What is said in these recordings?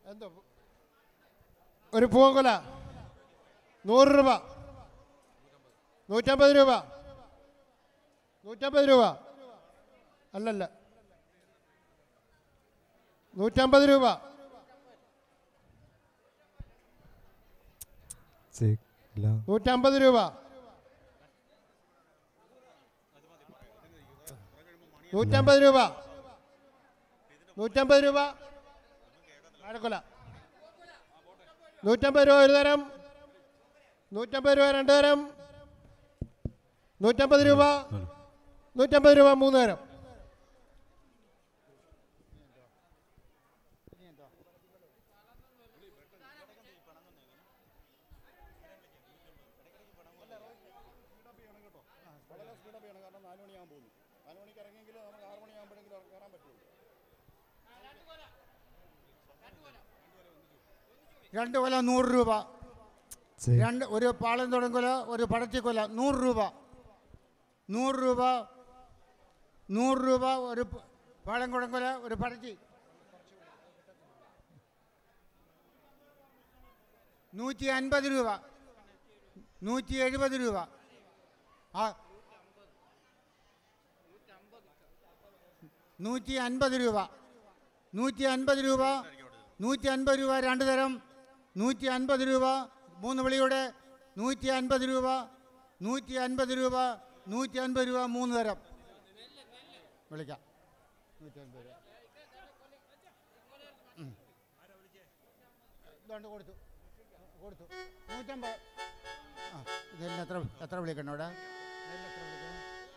എന്തോ ഒരു പൂവങ്കൊല നൂറ് രൂപ നൂറ്റമ്പത് രൂപ നൂറ്റമ്പത് രൂപ അല്ലല്ല നൂറ്റമ്പത് രൂപ നൂറ്റമ്പത് രൂപ നൂറ്റമ്പത് രൂപ നൂറ്റമ്പത് രൂപ വാഴക്കൊല നൂറ്റമ്പത് രൂപ ഒരു തരം നൂറ്റമ്പത് രൂപ രണ്ട് തരം നൂറ്റമ്പത് രൂപ നൂറ്റമ്പത് രൂപ മൂന്ന് തരം രണ്ട് കൊല നൂറ് രൂപ രണ്ട് ഒരു പാളം തുടങ്ങുല ഒരു പടത്തിക്കൊല നൂറ് രൂപ നൂറ് രൂപ നൂറ് രൂപ ഒരു പ- പാളം കുടങ്കൊല ഒരു പടത്തി നൂറ്റി അൻപത് രൂപ നൂറ്റി എഴുപത് രൂപ ആ നൂറ്റി അൻപത് രൂപ നൂറ്റി അൻപത് രൂപ നൂറ്റി അൻപത് രൂപ രണ്ട് തരം നൂറ്റി അൻപത് രൂപ മൂന്ന് വിളിയുടെ നൂറ്റി അൻപത് രൂപ നൂറ്റി അൻപത് രൂപ നൂറ്റി അൻപത് രൂപ മൂന്ന് തരം വിളിക്കാം നൂറ്റി അൻപത് രൂപ ഉം. ഇതുകൊണ്ട് കൊടുത്തു കൊടുത്തു നൂറ്റമ്പത് ആ ഇതെല്ലാം എത്ര എത്ര വിളിക്കണം ഇവിടെ ഇതെല്ലാം എത്ര വിളിക്കണം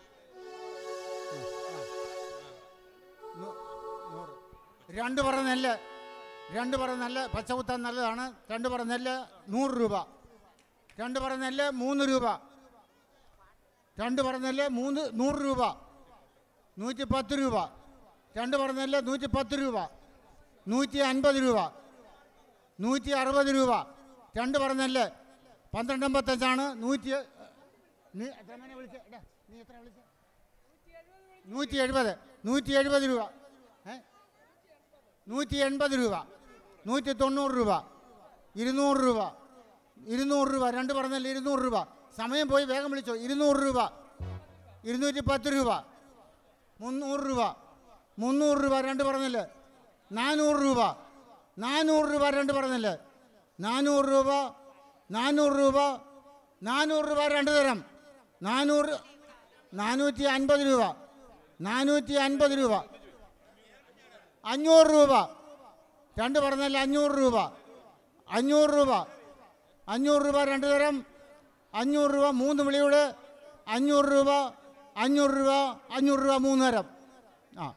ആ, ആ. നൂ- നൂറ് രണ്ട് പറ നെല്ല് രണ്ട് പറ നെല്ല് പച്ചകുത്താൻ നല്ലതാണ് രണ്ട് പറ നെല്ല് നൂറ് രൂപ രണ്ട് പറ നെല്ല് മൂന്ന് രൂപ രണ്ട് പറ നെല്ല് മൂന്ന് നൂറ് രൂപ നൂറ്റി പത്ത് രൂപ രണ്ട് പറ നെല്ല് നൂറ്റി പത്ത് രൂപ നൂറ്റി അൻപത് രൂപ നൂറ്റി അറുപത് രൂപ രണ്ട് പറ നെല്ല് പന്ത്രണ്ട് അമ്പത്തഞ്ചാണ് നൂറ്റി നീ എത്ര മണി വിളിച്ച എടാ, നീ എത്ര വിളിച്ച നൂറ്റി എഴുപത് നൂറ്റി എഴുപത് രൂപ ഏ നൂറ്റി എൺപത് രൂപ നൂറ്റി തൊണ്ണൂറ് രൂപ ഇരുന്നൂറ് രൂപ ഇരുന്നൂറ് രൂപ രണ്ട് പറഞ്ഞല്ല ഇരുന്നൂറ് രൂപ സമയം പോയി വേഗം വിളിച്ചോ ഇരുന്നൂറ് രൂപ ഇരുന്നൂറ്റി പത്ത് രൂപ മുന്നൂറ് രൂപ മുന്നൂറ് രൂപ രണ്ട് പറഞ്ഞല്ലേ നാനൂറ് രൂപ നാനൂറ് രൂപ രണ്ട് പറഞ്ഞല്ലേ നാനൂറ് രൂപ നാനൂറ് രൂപ നാനൂറ് രൂപ രണ്ട് തരം നാനൂറ് നാനൂറ്റി അൻപത് രൂപ നാനൂറ്റി അൻപത് രൂപ അഞ്ഞൂറ് രൂപ രണ്ട് പറഞ്ഞല്ല അഞ്ഞൂറ് രൂപ അഞ്ഞൂറ് രൂപ അഞ്ഞൂറ് രൂപ രണ്ട് തരം അഞ്ഞൂറ് രൂപ മൂന്ന് വിളിയുടെ അഞ്ഞൂറ് രൂപ അഞ്ഞൂറ് രൂപ അഞ്ഞൂറ് രൂപ മൂന്ന് തരം ആ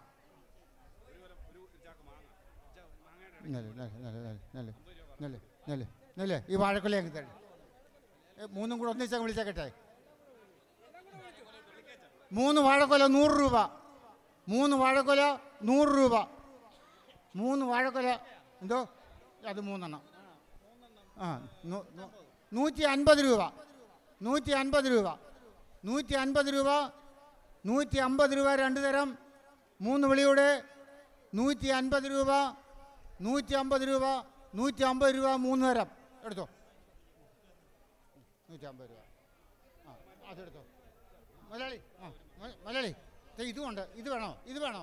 നെല്ല് നെല്ല് നെല്ല് നെല്ല് നെല്ല് നെല്ല് നെല്ല് ഈ വാഴക്കൊലയൊക്കെ തരും മൂന്നും കൂടെ ഒന്നിച്ചങ്ങ് വിളിച്ചേക്കട്ടെ മൂന്ന് വാഴക്കൊല നൂറ് രൂപ മൂന്ന് വാഴക്കൊല നൂറ് രൂപ മൂന്ന് വാഴക്കൊല എന്തോ അത് മൂന്നെണ്ണം ആ നൂ- നൂ- നൂറ്റി അൻപത് രൂപ നൂറ്റി അൻപത് രൂപ നൂറ്റി അൻപത് രൂപ നൂറ്റി അമ്പത് രൂപ രണ്ട് തരം മൂന്ന് വിളിയുടെ നൂറ്റി അൻപത് രൂപ നൂറ്റി അമ്പത് രൂപ നൂറ്റി അമ്പത് രൂപ മൂന്ന് തരം എടുത്തോ നൂറ്റി അമ്പത് രൂപ ആ അതെടുത്തോ മലയാളി ആ മ- മലയാളി ദേ ഇതുമുണ്ട് ഇത് വേണോ ഇത് വേണോ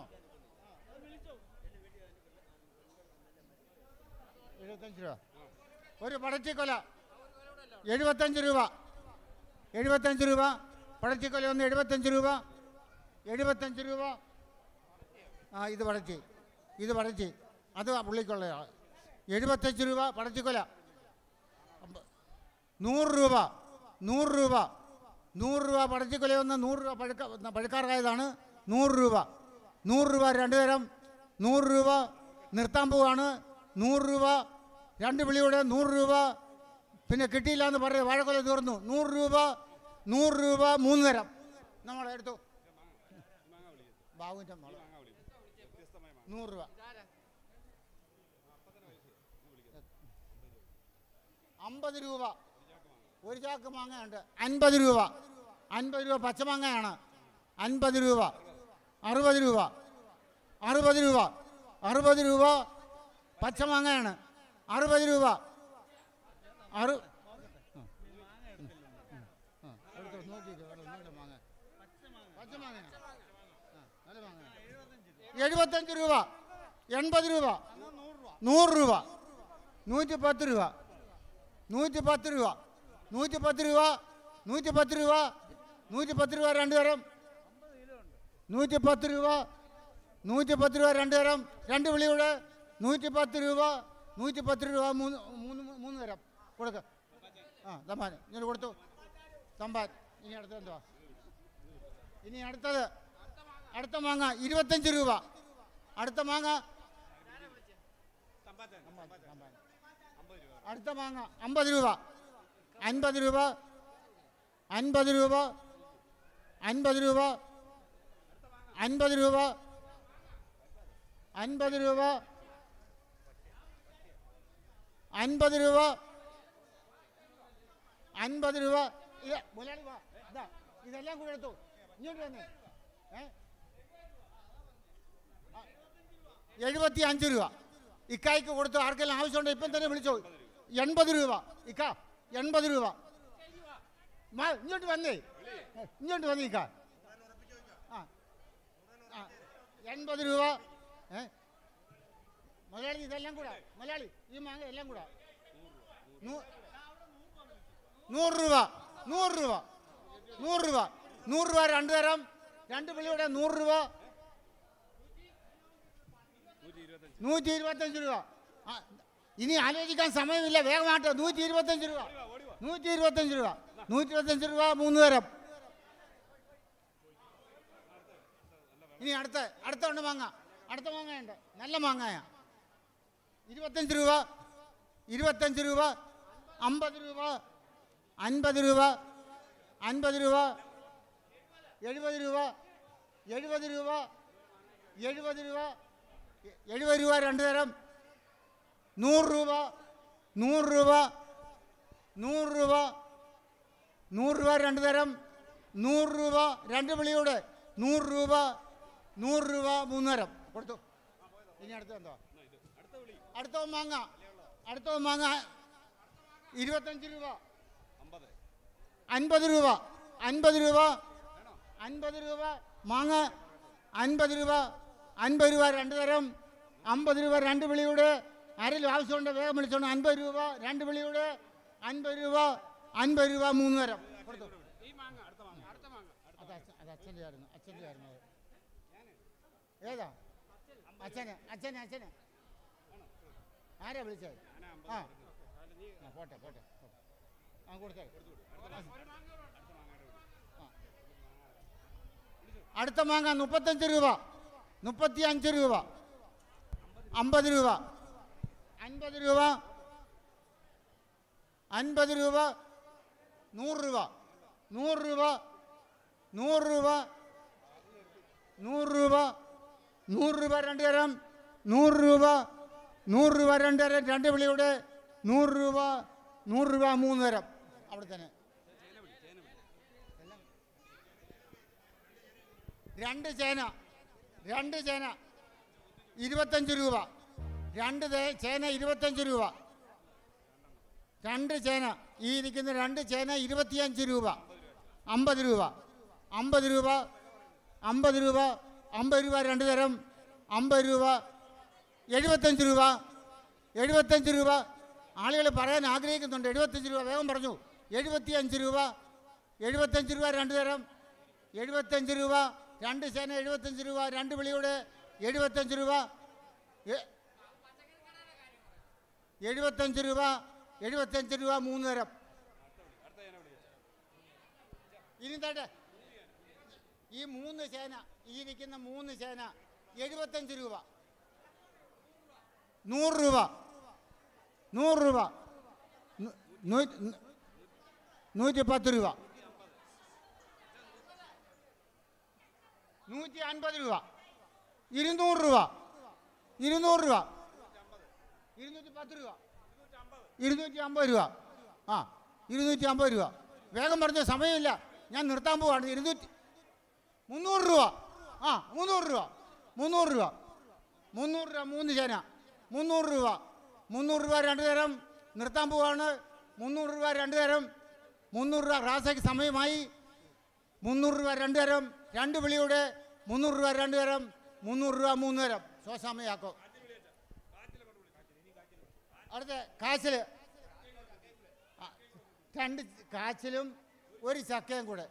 എഴുപത്തഞ്ച് രൂപ ഒരു പടച്ചിക്കൊല എഴുപത്തഞ്ച് രൂപ എഴുപത്തഞ്ച് രൂപ പടച്ചിക്കൊല ഒന്ന് എഴുപത്തഞ്ച് രൂപ എഴുപത്തഞ്ച് രൂപ ആ ഇത് പടച്ചി ഇത് പടച്ചി അത് പുള്ളിക്കുള്ള എഴുപത്തഞ്ച് രൂപ പടച്ചിക്കൊല അമ്പ- നൂറ് രൂപ നൂറ് രൂപ നൂറ് രൂപ പടച്ചിക്കൊല ഒന്ന് നൂറ് രൂപ പഴുക്ക പഴുക്കാറായതാണ് നൂറ് രൂപ നൂറ് രൂപ രണ്ട് തരം നൂറ് രൂപ നിർത്താൻ പോവാണ് നൂറ് രൂപ രണ്ട് വിളിയുടെ നൂറ് രൂപ പിന്നെ കിട്ടിയില്ല എന്ന് പറയുക വാഴക്കൊല തീർന്നു നൂറ് രൂപ നൂറ് രൂപ മൂന്ന് തരം നമ്മൾ എടുത്തു ബാബുവിൻ്റെ മോള് നൂറ് രൂപ അമ്പത് രൂപ ഒരു ചാക്ക് മാങ്ങയുണ്ട് അൻപത് രൂപ അൻപത് രൂപ പച്ചമാങ്ങയാണ് അൻപത് രൂപ അറുപത് രൂപ അറുപത് രൂപ അറുപത് രൂപ പച്ചമാങ്ങയാണ് അറുപത് രൂപ അറു എഴുപത്തഞ്ച് രൂപ എൺപത് രൂപ നൂറ് രൂപ നൂറ്റി പത്ത് രൂപ നൂറ്റി പത്ത് രൂപ നൂറ്റി പത്ത് രൂപ നൂറ്റി പത്ത് രൂപ നൂറ്റി പത്ത് രൂപ രണ്ട് തരം നൂറ്റി പത്ത് രൂപ നൂറ്റി പത്ത് രൂപ രണ്ട് തരം രണ്ട് വിളിയുടെ നൂറ്റി പത്ത് രൂപ നൂറ്റി പത്ത് രൂപ മൂന്ന് മൂന്ന് മൂന്ന് തരം കൊടുക്ക ആ തമ്പാൻ ഇങ്ങനെ കൊടുത്തു തമ്പാൻ ഇനി അടുത്തത് എന്തുവാ ഇനി അടുത്തത് അടുത്ത മാങ്ങ ഇരുപത്തഞ്ച് രൂപ അടുത്ത മാങ്ങ അടുത്ത മാങ്ങ അമ്പത് രൂപ അൻപത് രൂപ അൻപത് രൂപ അൻപത് രൂപ അൻപത് രൂപ അൻപത് രൂപ അൻപത് രൂപ അൻപത് രൂപ ഇത് മുതലാളി വാ ഇതാ ഇതെല്ലാം കൂടെ എടുത്തു ഇങ്ങോട്ട് വന്നേ ഏ എഴുപത്തി അഞ്ച് രൂപ ഇക്കായ്ക്ക് കൊടുത്തു ആർക്കെല്ലാം ആവശ്യമുണ്ട് ഇപ്പം തന്നെ വിളിച്ചോ എൺപത് രൂപ ഇക്ക എൺപത് രൂപ മാ ഇങ്ങോട്ട് വന്നേ ഏ, ഇങ്ങോട്ട് വന്നേ ഇക്ക ആ ആ എൺപത് രൂപ ഏ മലയാളി ഇതെല്ലാം കൂടെ മലയാളി ഈ മാങ്ങ എല്ലാം കൂടെ നൂ- നൂറ് രൂപ നൂറ് രൂപ നൂറ് രൂപ നൂറ് രൂപ രണ്ട് തരം രണ്ട് പിള്ളിയുടെ നൂറ് രൂപ നൂറ്റി ഇരുപത്തഞ്ച് രൂപ ആ, ഇനി ആലോചിക്കാൻ സമയമില്ല വേഗമായിട്ട് നൂറ്റി ഇരുപത്തഞ്ച് രൂപ നൂറ്റി ഇരുപത്തഞ്ച് രൂപ നൂറ്റി ഇരുപത്തഞ്ച് രൂപ മൂന്ന് തരം ഇനി അടുത്ത അടുത്ത ഉണ്ട് മാങ്ങ അടുത്ത മാങ്ങയുണ്ട് നല്ല മാങ്ങായ ഇരുപത്തഞ്ച് രൂപ ഇരുപത്തഞ്ച് രൂപ അമ്പത് രൂപ അൻപത് രൂപ അൻപത് രൂപ എഴുപത് രൂപ എഴുപത് രൂപ എഴുപത് രൂപ എ- എഴുപത് രൂപ രണ്ട് തരം നൂറ് രൂപ നൂറ് രൂപ നൂറ് രൂപ നൂറ് രൂപ രണ്ട് തരം നൂറ് രൂപ രണ്ട് വിളിയോട് നൂറ് രൂപ നൂറ് രൂപ മൂന്ന് തരം കൊടുത്തു ഇനി അടുത്ത എന്തോ അടുത്ത മാങ്ങ അടുത്ത മാങ്ങ ഇരുപത്തഞ്ച് രൂപ അൻപത് രൂപ അൻപത് രൂപ അൻപത് രൂപ മാങ്ങ അൻപത് രൂപ അൻപത് രൂപ രണ്ട് തരം അമ്പത് രൂപ രണ്ട് വിളിയുടെ ആരെങ്കിലും ആവശ്യമുണ്ട് വേഗം വിളിച്ചോണ്ട് അൻപത് രൂപ രണ്ട് വിളിയുടെ അൻപത് രൂപ അൻപത് രൂപ മൂന്ന് തരം കൊടുത്തു അത് അച്ഛ- അത് അച്ഛൻ്റെ ആയിരുന്നു അച്ഛൻ്റെ ആയിരുന്നു അത്. ഏതാ അച്ഛന് അച്ഛന് അച്ഛന് ആരാ വിളിച്ചത് ആ ആ, പോട്ടെ പോട്ടെ പോട്ടെ. ആ കൊടുത്തേ ആ. അടുത്ത മാങ്ങ മുപ്പത്തഞ്ച് രൂപ മുപ്പത്തി അഞ്ച് രൂപ അമ്പത് രൂപ അൻപത് രൂപ അൻപത് രൂപ നൂറ് രൂപ നൂറ് രൂപ നൂറ് രൂപ നൂറ് രൂപ നൂറ് രൂപ രണ്ട് തരം നൂറ് രൂപ നൂറ് രൂപ രണ്ട് തരം രണ്ട് വിളിയുടെ നൂറ് രൂപ നൂറ് രൂപ മൂന്ന് തരം അവിടെ തന്നെ രണ്ട് ചേന രണ്ട് ചേന ഇരുപത്തഞ്ച് രൂപ രണ്ട് തേ- ചേന ഇരുപത്തഞ്ച് രൂപ രണ്ട് ചേന ഈ ഇരിക്കുന്ന രണ്ട് ചേന ഇരുപത്തിയഞ്ച് രൂപ അമ്പത് രൂപ അമ്പത് രൂപ അമ്പത് രൂപ അമ്പത് രൂപ രണ്ട് തരം അമ്പത് രൂപ എഴുപത്തഞ്ച് രൂപ എഴുപത്തഞ്ച് രൂപ ആളുകൾ പറയാൻ ആഗ്രഹിക്കുന്നുണ്ട് എഴുപത്തഞ്ച് രൂപ വേഗം പറഞ്ഞു എഴുപത്തിയഞ്ച് രൂപ എഴുപത്തഞ്ച് രൂപ രണ്ട് തരം എഴുപത്തഞ്ച് രൂപ രണ്ട് ചേന എഴുപത്തഞ്ച് രൂപ രണ്ട് വിളിയുടെ എഴുപത്തഞ്ച് രൂപ എ- എഴുപത്തഞ്ച് രൂപ എഴുപത്തഞ്ച് രൂപ മൂന്ന് തരം ഇനി തട്ടെ ഈ മൂന്ന് ചേന ഈ ഇരിക്കുന്ന മൂന്ന് ചേന എഴുപത്തഞ്ച് രൂപ നൂറ് രൂപ നൂറ് രൂപ നൂ- നൂറ്റി നൂറ്റി പത്ത് രൂപ നൂറ്റി അൻപത് രൂപ ഇരുന്നൂറ് രൂപ ഇരുന്നൂറ് രൂപ ഇരുന്നൂറ്റി പത്ത് രൂപ ഇരുന്നൂറ്റി അമ്പത് രൂപ ആ ഇരുന്നൂറ്റി അമ്പത് രൂപ വേഗം പറഞ്ഞ സമയമില്ല ഞാൻ നിർത്താൻ പോവാണ് ഇരുന്നൂറ്റി മുന്നൂറ് രൂപ ആ മുന്നൂറ് രൂപ മുന്നൂറ് രൂപ മുന്നൂറ് രൂപ മൂന്ന് ചേന മുന്നൂറ് രൂപ മുന്നൂറ് രൂപ രണ്ട് തരം നിർത്താൻ പോവാണ് മുന്നൂറ് രൂപ രണ്ട് തരം മുന്നൂറ് രൂപ റാസയ്ക്ക് സമയമായി മുന്നൂറ് രൂപ രണ്ട് തരം രണ്ട് വിളിയുടെ മുന്നൂറ് രൂപ രണ്ട് തരം മുന്നൂറ് രൂപ മൂന്ന് തരം സ്വസമയാക്കോ അടുത്ത കാച്ചിൽ ആ, രണ്ട് കാച്ചിലും ഒരു ചക്കയും കൂടെ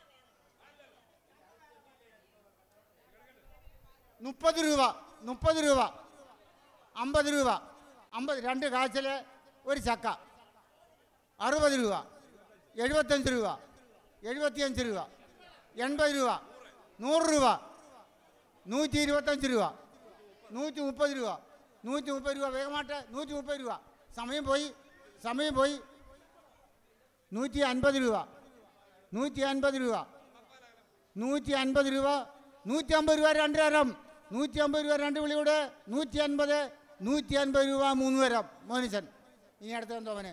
മുപ്പത് രൂപ മുപ്പത് രൂപ അമ്പത് രൂപ അമ്പത് രണ്ട് കാച്ചിൽ ഒരു ചക്ക അറുപത് രൂപ എഴുപത്തഞ്ച് രൂപ എഴുപത്തിയഞ്ച് രൂപ എൺപത് രൂപ നൂറ് രൂപ നൂറ്റി ഇരുപത്തഞ്ച് രൂപ നൂറ്റി മുപ്പത് രൂപ നൂറ്റി മുപ്പത് രൂപ വേഗമാട്ടെ നൂറ്റി മുപ്പത് രൂപ സമയം പോയി സമയം പോയി നൂറ്റി അൻപത് രൂപ നൂറ്റി അൻപത് രൂപ നൂറ്റി അൻപത് രൂപ നൂറ്റി അമ്പത് രൂപ രണ്ട് തരം നൂറ്റി അമ്പത് രൂപ രണ്ട് വിളിയുടെ നൂറ്റി അൻപത് നൂറ്റി അൻപത് രൂപ മൂന്ന് തരം മോനിച്ചൻ ഇനി അടുത്ത എന്തോ അവന്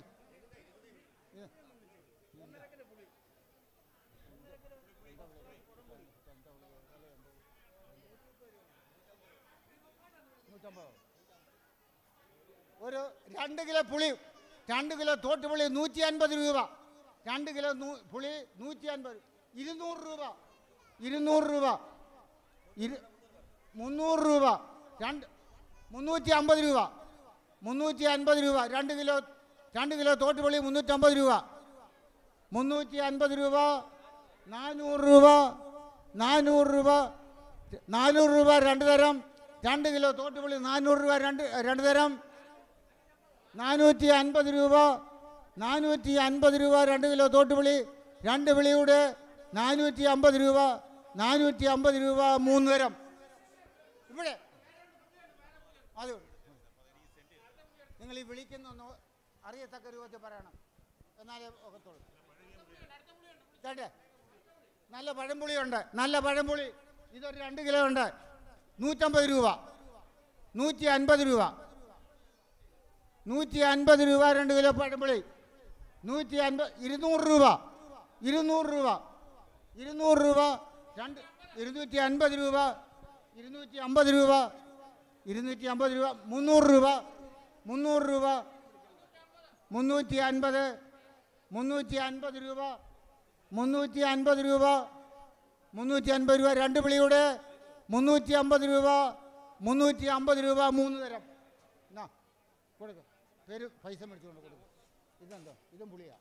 ഒരു രണ്ട് കിലോ പുളി രണ്ട് കിലോ തോട്ടുപുളി നൂറ്റി അൻപത് രൂപ രണ്ട് കിലോ നൂ- പുളി നൂറ്റി അൻപത് ഇരുന്നൂറ് രൂപ ഇരുന്നൂറ് രൂപ ഇരു മുന്നൂറ് രൂപ രണ്ട് മുന്നൂറ്റി അമ്പത് രൂപ മുന്നൂറ്റി അൻപത് രൂപ രണ്ട് കിലോ രണ്ട് കിലോ തോട്ടുപുളി മുന്നൂറ്റമ്പത് രൂപ മുന്നൂറ്റി അൻപത് രൂപ നാനൂറ് രൂപ നാനൂറ് രൂപ നാനൂറ് രൂപ രണ്ട് തരം രണ്ട് കിലോ തോട്ടുപുളി നാനൂറ് രൂപ രണ്ട് രണ്ട് തരം നാനൂറ്റി അൻപത് രൂപ നാനൂറ്റി അൻപത് രൂപ രണ്ട് കിലോ തോട്ടുപുളി രണ്ട് വിളിയുടെ നാനൂറ്റി അമ്പത് രൂപ നാനൂറ്റി അമ്പത് രൂപ മൂന്ന് തരം ഇവിടെ അത് നിങ്ങൾ ഈ വിളിക്കുന്ന അറിയത്തക്ക രൂപത്തിൽ പറയണം എന്നാലേ ഒക്കത്തുള്ളൂ ചേട്ടേ നല്ല പഴംപുളിയുണ്ട് നല്ല പഴംപുളി ഇതൊരു രണ്ട് കിലോ ഉണ്ട് നൂറ്റമ്പത് രൂപ നൂറ്റി അൻപത് രൂപ നൂറ്റി അൻപത് രൂപ രണ്ട് കിലോ പഴംപുളി നൂറ്റി അൻപത് ഇരുന്നൂറ് രൂപ ഇരുന്നൂറ് രൂപ ഇരുന്നൂറ് രൂപ രണ്ട് ഇരുന്നൂറ്റി അൻപത് രൂപ ഇരുന്നൂറ്റി അമ്പത് രൂപ ഇരുന്നൂറ്റി അമ്പത് രൂപ മുന്നൂറ് രൂപ മുന്നൂറ് രൂപ മുന്നൂറ്റി അൻപത് മുന്നൂറ്റി അൻപത് രൂപ മുന്നൂറ്റി അൻപത് രൂപ മുന്നൂറ്റി അൻപത് രൂപ രണ്ട് വിളിയുടെ മുന്നൂറ്റി അമ്പത് രൂപ മുന്നൂറ്റി അമ്പത് രൂപ മൂന്ന് തരം എന്നാ കൊടുക്കും പേര് പൈസ മേടിച്ചുകൊണ്ട് കൊടുക്കും ഇതെന്തോ ഇതും പുളിയാ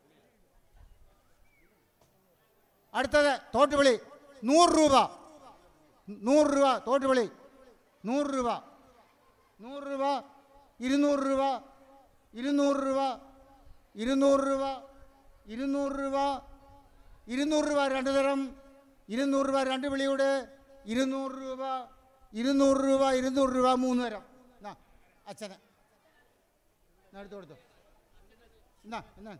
അടുത്തത് തോട്ടുവിളി നൂറ് രൂപ നൂറ് രൂപ തോട്ടുവിളി നൂറ് രൂപ നൂറ് രൂപ ഇരുന്നൂറ് രൂപ ഇരുന്നൂറ് രൂപ ഇരുന്നൂറ് രൂപ ഇരുന്നൂറ് രൂപ ഇരുന്നൂറ് രൂപ രണ്ട് തരം ഇരുന്നൂറ് രൂപ രണ്ട് വിളിയുടെ ഇരുന്നൂറ് രൂപ ഇരുന്നൂറ് രൂപ ഇരുന്നൂറ് രൂപ മൂന്ന് തരം എന്നാ അച്ഛന് എന്നാ എടുത്തു കൊടുത്തു എന്നാ എന്നാ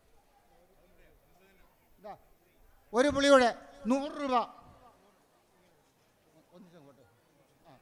ഇതാ ഒരു പുളിയുടെ നൂറ് രൂപ ഒന്നിച്ചങ്ങോട്ട് ആ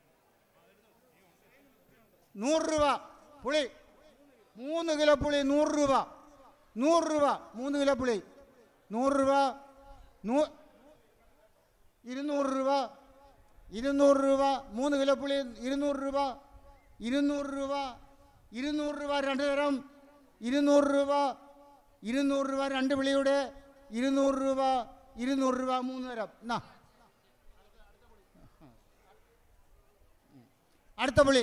നൂറ് രൂപ പുളി മൂന്ന് കിലോ പുളി നൂറ് രൂപ നൂറ് രൂപ മൂന്ന് കിലോ പുളി നൂറ് രൂപ നൂ ഇരുന്നൂറ് രൂപ ഇരുന്നൂറ് രൂപ മൂന്ന് കിലോ പുളി ഇരുന്നൂറ് രൂപ ഇരുന്നൂറ് രൂപ ഇരുന്നൂറ് രൂപ രണ്ട് തരം ഇരുന്നൂറ് രൂപ ഇരുന്നൂറ് രൂപ രണ്ട് വിളിയുടെ ഇരുന്നൂറ് രൂപ ഇരുന്നൂറ് രൂപ മൂന്ന് തരം എന്നാ അടുത്ത പുളി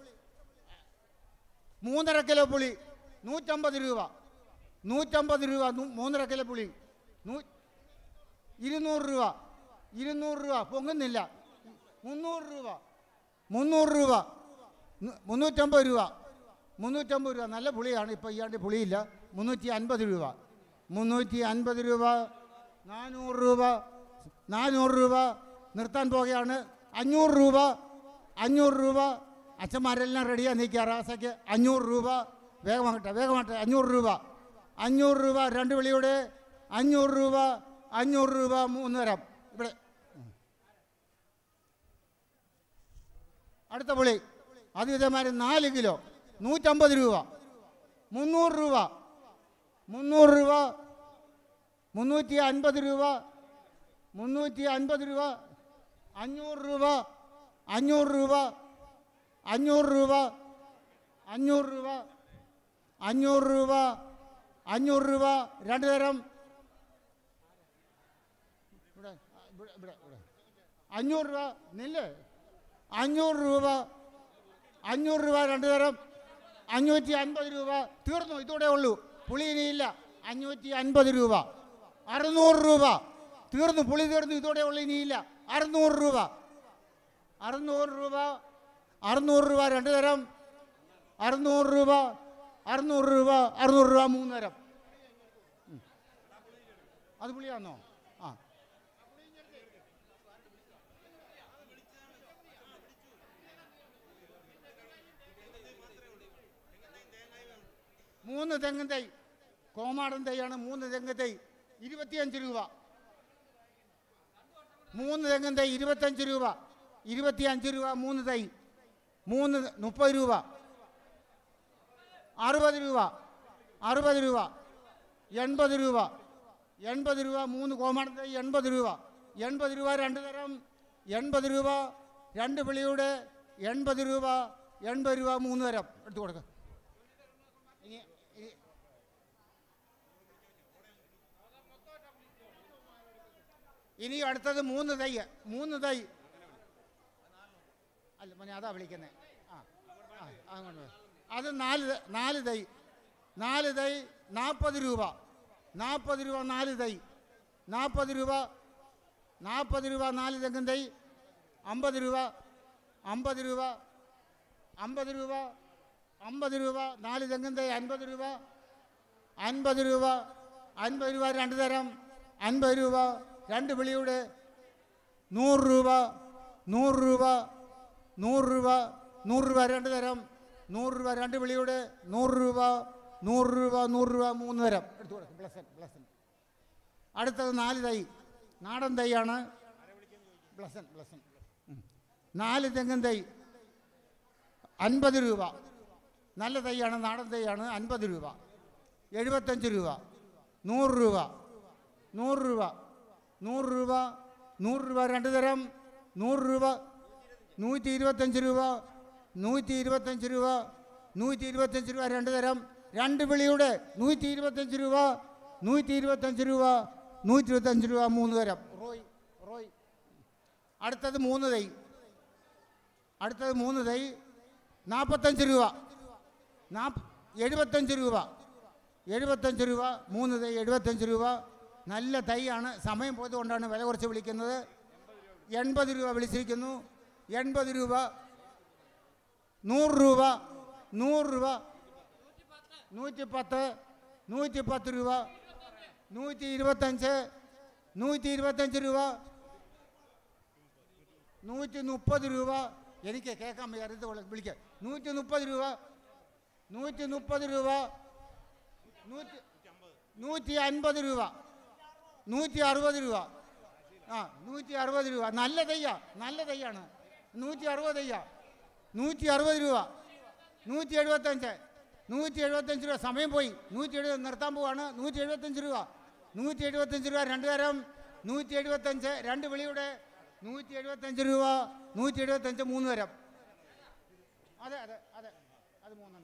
മൂന്നര കിലോ പുളി നൂറ്റമ്പത് രൂപ നൂറ്റമ്പത് രൂപ നൂ- മൂന്നര കിലോ പുളി നൂ ഇരുന്നൂറ് രൂപ ഇരുന്നൂറ് രൂപ പൊങ്ങുന്നില്ല മുന്നൂറ് രൂപ മുന്നൂറ് രൂപ നു- മുന്നൂറ്റമ്പത് രൂപ മുന്നൂറ്റമ്പത് രൂപ നല്ല പുളിയാണ് ഇപ്പോൾ ഇയാണ്ട് പുളിയില്ല മുന്നൂറ്റി അൻപത് രൂപ മുന്നൂറ്റി അൻപത് രൂപ നാനൂറ് രൂപ നാനൂറ് രൂപ നിർത്താൻ പോകുകയാണ് അഞ്ഞൂറ് രൂപ അഞ്ഞൂറ് രൂപ അച്ഛന്മാരെല്ലാം റെഡിയാണ് നിൽക്കുക റാസയ്ക്ക് അഞ്ഞൂറ് രൂപ വേഗമാകട്ടെ വേഗമാകട്ടെ അഞ്ഞൂറ് രൂപ അഞ്ഞൂറ് രൂപ രണ്ട് വിളിയുടെ അഞ്ഞൂറ് രൂപ അഞ്ഞൂറ് രൂപ മൂന്ന് തരം ഇവിടെ അടുത്ത പുളി അത് ഇതേമാതിരി നാല് കിലോ നൂറ്റമ്പത് രൂപ മുന്നൂറ് രൂപ മുന്നൂറ് രൂപ മുന്നൂറ്റി അൻപത് രൂപ മുന്നൂറ്റി അൻപത് രൂപ അഞ്ഞൂറ് രൂപ അഞ്ഞൂറ് രൂപ അഞ്ഞൂറ് രൂപ അഞ്ഞൂറ് രൂപ അഞ്ഞൂറ് രൂപ അഞ്ഞൂറ് രൂപ രണ്ട് തരം ഇവിടെ ഇവിടെ ഇവിടെ ഇവിടെ അഞ്ഞൂറ് രൂപ നെല്ല് അഞ്ഞൂറ് രൂപ അഞ്ഞൂറ് രൂപ രണ്ട് തരം അഞ്ഞൂറ്റി അൻപത് രൂപ തീർന്നു ഇതൂടെ ഉള്ളൂ പുളി ഇനിയില്ല അഞ്ഞൂറ്റി അൻപത് രൂപ അറുന്നൂറ് രൂപ തീർന്നു പുളി തീർന്നു ഇതോടെ ഉള്ളു ഇനിയില്ല അറുന്നൂറ് രൂപ അറുന്നൂറ് രൂപ അറുന്നൂറ് രൂപ രണ്ട് തരം അറുന്നൂറ് രൂപ അറുന്നൂറ് രൂപ അറുന്നൂറ് രൂപ മൂന്ന് തരം ഉം. അത് പുളിയാണോ ആ മൂന്ന് തെങ്ങും തൈ കോമാടൻ തൈയാണ് മൂന്ന് തെങ്ങ് തൈ ഇരുപത്തിയഞ്ച് രൂപ മൂന്ന് തെങ്ങും തൈ ഇരുപത്തഞ്ച് രൂപ ഇരുപത്തിയഞ്ച് രൂപ മൂന്ന് തൈ മൂന്ന് മുപ്പത് രൂപ അറുപത് രൂപ അറുപത് രൂപ എൺപത് രൂപ എൺപത് രൂപ മൂന്ന് കോമാടൻ തൈ എൺപത് രൂപ എൺപത് രൂപ രണ്ട് തരം എൺപത് രൂപ രണ്ട് വിളിയുടെ എൺപത് രൂപ എൺപത് രൂപ മൂന്ന് തരം എടുത്തു കൊടുക്കുക ഇനി ഇനി ഇനി അടുത്തത് മൂന്ന് തൈ മൂന്ന് തൈ അല്ല മോനെ അതാ വിളിക്കുന്നത് ആ ആ, അങ്ങോട്ട് വാ. അത് നാല് ത- നാല് തൈ നാല് തൈ നാൽപ്പത് രൂപ നാൽപ്പത് രൂപ നാല് തൈ നാൽപ്പത് രൂപ നാൽപ്പത് രൂപ നാല് തെങ്ങും തൈ അമ്പത് രൂപ അമ്പത് രൂപ അമ്പത് രൂപ അമ്പത് രൂപ നാല് തെങ്ങും തൈ അൻപത് രൂപ അൻപത് രൂപ അൻപത് രൂപ രണ്ട് തരം അൻപത് രൂപ രണ്ട് വിളിയുടെ നൂറ് രൂപ നൂറ് രൂപ നൂറ് രൂപ നൂറ് രൂപ രണ്ട് തരം നൂറ് രൂപ രണ്ട് വിളിയുടെ നൂറ് രൂപ നൂറ് രൂപ നൂറ് രൂപ മൂന്ന് തരം എടുത്തു കൊടുക്കും പ്ലസൻ പ്ലസൻ അടുത്തത് നാല് തൈ നാടൻ തൈയാണ് പ്ലസൻ പ്ലസൻ ഉം. നാല് തെങ്ങൻ തൈ അൻപത് രൂപ നല്ല തൈയാണ് നാടൻ തൈയാണ് അൻപത് രൂപ എഴുപത്തഞ്ച് രൂപ നൂറ് രൂപ നൂറ് രൂപ നൂറ് രൂപ നൂറ് രൂപ രണ്ട് തരം നൂറ് രൂപ നൂറ്റി ഇരുപത്തഞ്ച് രൂപ നൂറ്റി ഇരുപത്തഞ്ച് രൂപ നൂറ്റി ഇരുപത്തഞ്ച് രൂപ രണ്ട് തരം രണ്ട് വിളിയുടെ നൂറ്റി ഇരുപത്തഞ്ച് രൂപ നൂറ്റി ഇരുപത്തഞ്ച് രൂപ നൂറ്റി ഇരുപത്തഞ്ച് രൂപ മൂന്ന് തരം റോയ് റോയ് അടുത്തത് മൂന്ന് തൈ അടുത്തത് മൂന്ന് തൈ നാൽപ്പത്തഞ്ച് രൂപ നാപ്പ് എഴുപത്തഞ്ച് രൂപ എഴുപത്തഞ്ച് രൂപ മൂന്ന് തൈ എഴുപത്തഞ്ച് രൂപ നല്ല തൈയാണ് സമയം പോയതുകൊണ്ടാണ് വില കുറച്ച് വിളിക്കുന്നത് എൺപത് രൂപ വിളിച്ചിരിക്കുന്നു എൺപത് രൂപ നൂറ് രൂപ നൂറ് രൂപ നൂറ്റി പത്ത് നൂറ്റി പത്ത് രൂപ നൂറ്റി ഇരുപത്തഞ്ച് നൂറ്റി ഇരുപത്തഞ്ച് രൂപ നൂറ്റി മുപ്പത് രൂപ എനിക്ക് കേൾക്കാൻ വയ്യ അടുത്ത് വിളിക്കാം നൂറ്റി മുപ്പത് രൂപ നൂറ്റി മുപ്പത് രൂപ നൂറ്റി നൂറ്റി അൻപത് രൂപ നൂറ്റി അറുപത് രൂപ ആ നൂറ്റി അറുപത് രൂപ നല്ല തയ്യ നല്ല തയ്യാണ് നൂറ്റി അറുപത് തയ്യ നൂറ്റി അറുപത് രൂപ നൂറ്റി എഴുപത്തഞ്ച് നൂറ്റി എഴുപത്തഞ്ച് രൂപ സമയം പോയി നൂറ്റി എഴുപത് നിർത്താൻ പോവാണ് നൂറ്റി എഴുപത്തഞ്ച് രൂപ നൂറ്റി എഴുപത്തഞ്ച് രൂപ രണ്ട് തരം നൂറ്റി എഴുപത്തഞ്ച് രണ്ട് വിളിയുടെ നൂറ്റി എഴുപത്തഞ്ച് രൂപ നൂറ്റി എഴുപത്തഞ്ച് മൂന്ന് തരം അതെ അതെ അതെ അത് മൂന്നെണ്ണം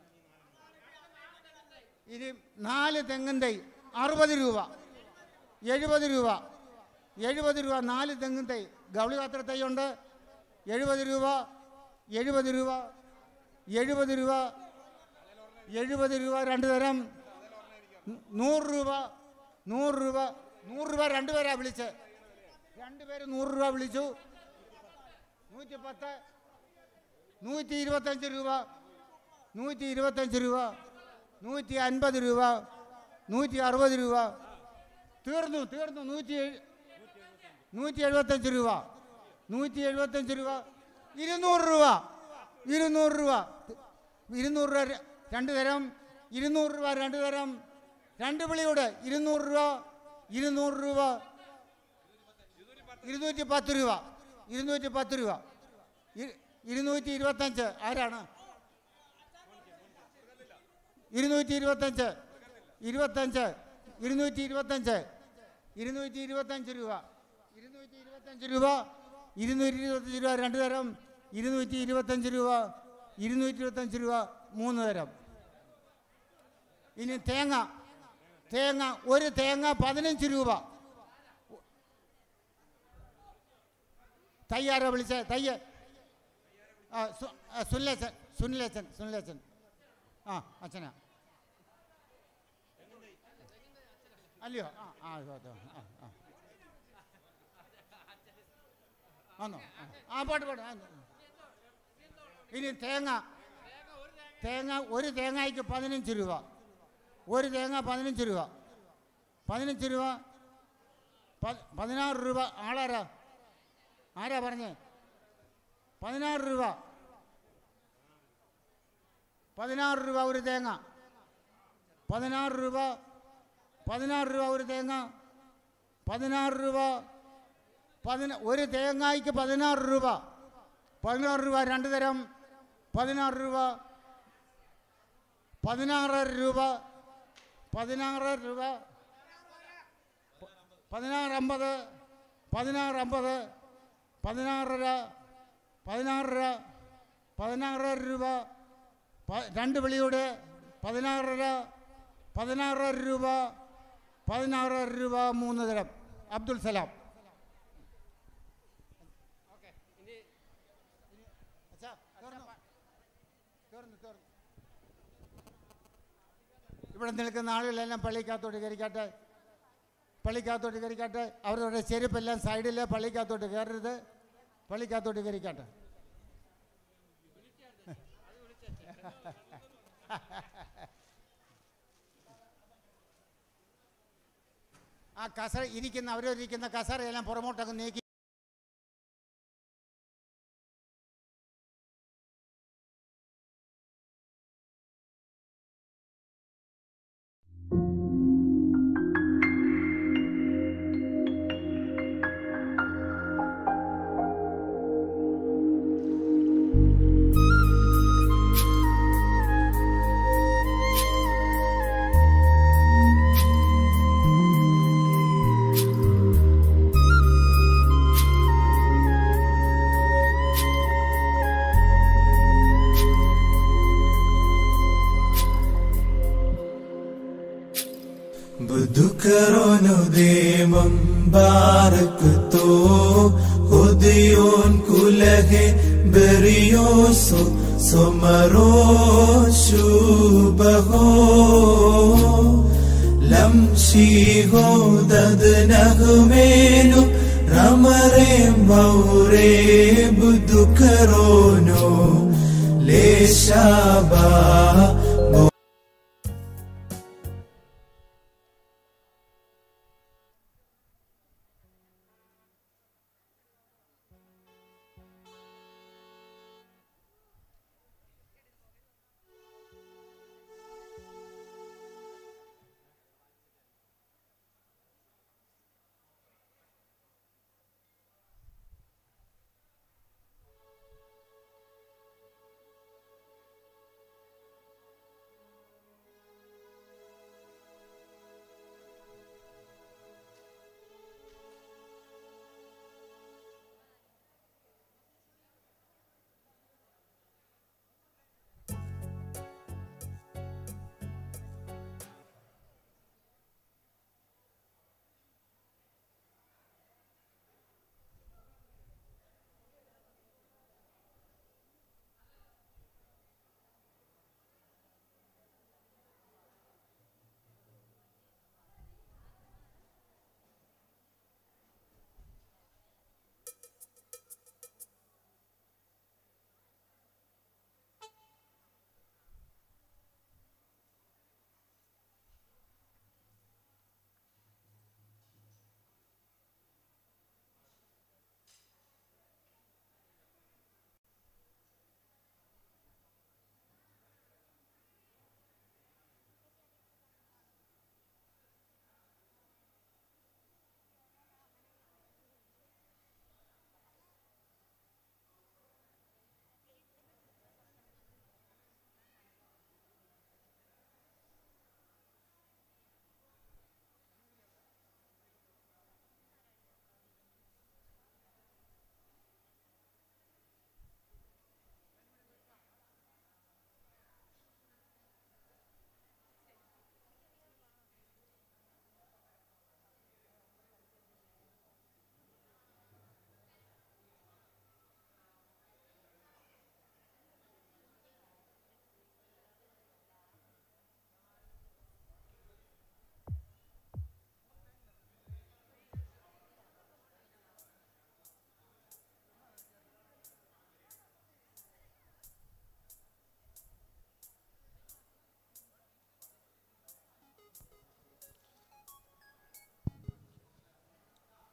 ഇനി നാല് തെങ്ങും തൈ അറുപത് രൂപ എഴുപത് രൂപ എഴുപത് രൂപ നാല് തെങ്ങും തൈ ഗൗളിപാത്ര തൈയുണ്ട് എഴുപത് രൂപ എഴുപത് രൂപ എഴുപത് രൂപ എഴുപത് രൂപ രണ്ട് തരം നൂ- നൂറ് രൂപ നൂറ് രൂപ നൂറ് രൂപ രണ്ടുപേരാ വിളിച്ച് രണ്ടുപേര് നൂറ് രൂപ വിളിച്ചു നൂറ്റി പത്ത് നൂറ്റി ഇരുപത്തഞ്ച് രൂപ നൂറ്റി ഇരുപത്തഞ്ച് രൂപ നൂറ്റി അൻപത് രൂപ നൂറ്റി അറുപത് രൂപ തീർന്നു തീർന്നു നൂറ്റി എഴു- നൂറ്റി എഴുപത്തഞ്ച് രൂപ നൂറ്റി എഴുപത്തഞ്ച് രൂപ ഇരുന്നൂറ് രൂപ ഇരുന്നൂറ് രൂപ ഇരുന്നൂറ് രൂപ ര- രണ്ട് തരം ഇരുന്നൂറ് രൂപ രണ്ട് തരം രണ്ട് വിളിയുടെ ഇരുന്നൂറ് രൂപ ഇരുന്നൂറ് രൂപ ഇരുന്നൂറ്റി പത്ത് രൂപ ഇരുന്നൂറ്റി പത്ത് രൂപ ഇരു- ഇരുന്നൂറ്റി ഇരുപത്തഞ്ച് ആരാണ് ഇരുന്നൂറ്റി ഇരുപത്തഞ്ച് ഇരുപത്തഞ്ച് ഇരുന്നൂറ്റി ഇരുപത്തഞ്ച് ഇരുന്നൂറ്റി ഇരുപത്തഞ്ച് രൂപ ഇരുന്നൂറ്റി ഇരുപത്തഞ്ച് രൂപ ഇരുന്നൂറ്റി ഇരുപത്തഞ്ച് രൂപ രണ്ട് തരം ഇരുന്നൂറ്റി ഇരുപത്തഞ്ച് രൂപ ഇരുന്നൂറ്റി ഇരുപത്തഞ്ച് രൂപ മൂന്ന് തരം ഇനി തേങ്ങ തേങ്ങ ഒരു തേങ്ങ പതിനഞ്ച് രൂപ തയ്യാറോ വിളിച്ച തയ്യ ആ സു- ആ, സുനിലച്ചൻ സുനിലച്ചൻ സുനിലച്ചൻ ആ അച്ഛനാ അല്ലയോ ആ ആ അതോ, അതോ, ആ ആ ആന്നോ ആ, ആ പാട്ട് പാട്ട് ആ, ഇനി തേങ്ങ തേങ്ങ ഒരു തേങ്ങയ്ക്ക് പതിനഞ്ച് രൂപ ഒരു തേങ്ങ പതിനഞ്ച് രൂപ പതിനഞ്ച് രൂപ പ- പതിനാറ് രൂപ ആളാരാ ആരാ പറഞ്ഞേ പതിനാറ് രൂപ പതിനാറ് രൂപ ഒരു തേങ്ങ പതിനാറ് രൂപ പതിനാറ് രൂപ ഒരു തേങ്ങ പതിനാറ് രൂപ പതിന ഒരു തേങ്ങയ്ക്ക് പതിനാറ് രൂപ പതിനാറ് രൂപ രണ്ട് തരം പതിനാറ് രൂപ പതിനാറ് രൂപ പതിനാറ് രൂപ പതിനാറ് അമ്പത് പതിനാറ് അമ്പത് പതിനാറര പതിനാറര പതിനാറ് രൂപ പ- രണ്ട് വിളിയുടെ പതിനാറര പതിനാറ് രൂപ പതിനാറ് രൂപ മൂന്ന് തരം അബ്ദുൽ സലാം ഇവിടെ നിൽക്കുന്ന ആളുകളെല്ലാം പള്ളിക്കകത്തോട്ട് കയറിക്കട്ടെ പള്ളിക്കകത്തോട്ട് കയറിക്കട്ടെ അവരുടെ ചെരുപ്പെല്ലാം സൈഡിൽ പള്ളിക്കകത്തോട്ട് കയറരുത് പള്ളിക്കകത്തോട്ട് കയറിക്കട്ടെ ആ കസര ഇരിക്കുന്ന അവരിരിക്കുന്ന കസരയെല്ലാം പുറമോട്ടൊക്കെ നീക്കി بذكرون ديم بارك تو هديون كله بريوس سمرو شوبهو لمشي هو دد نغمينو رمريم بوري بذكرونو لشابا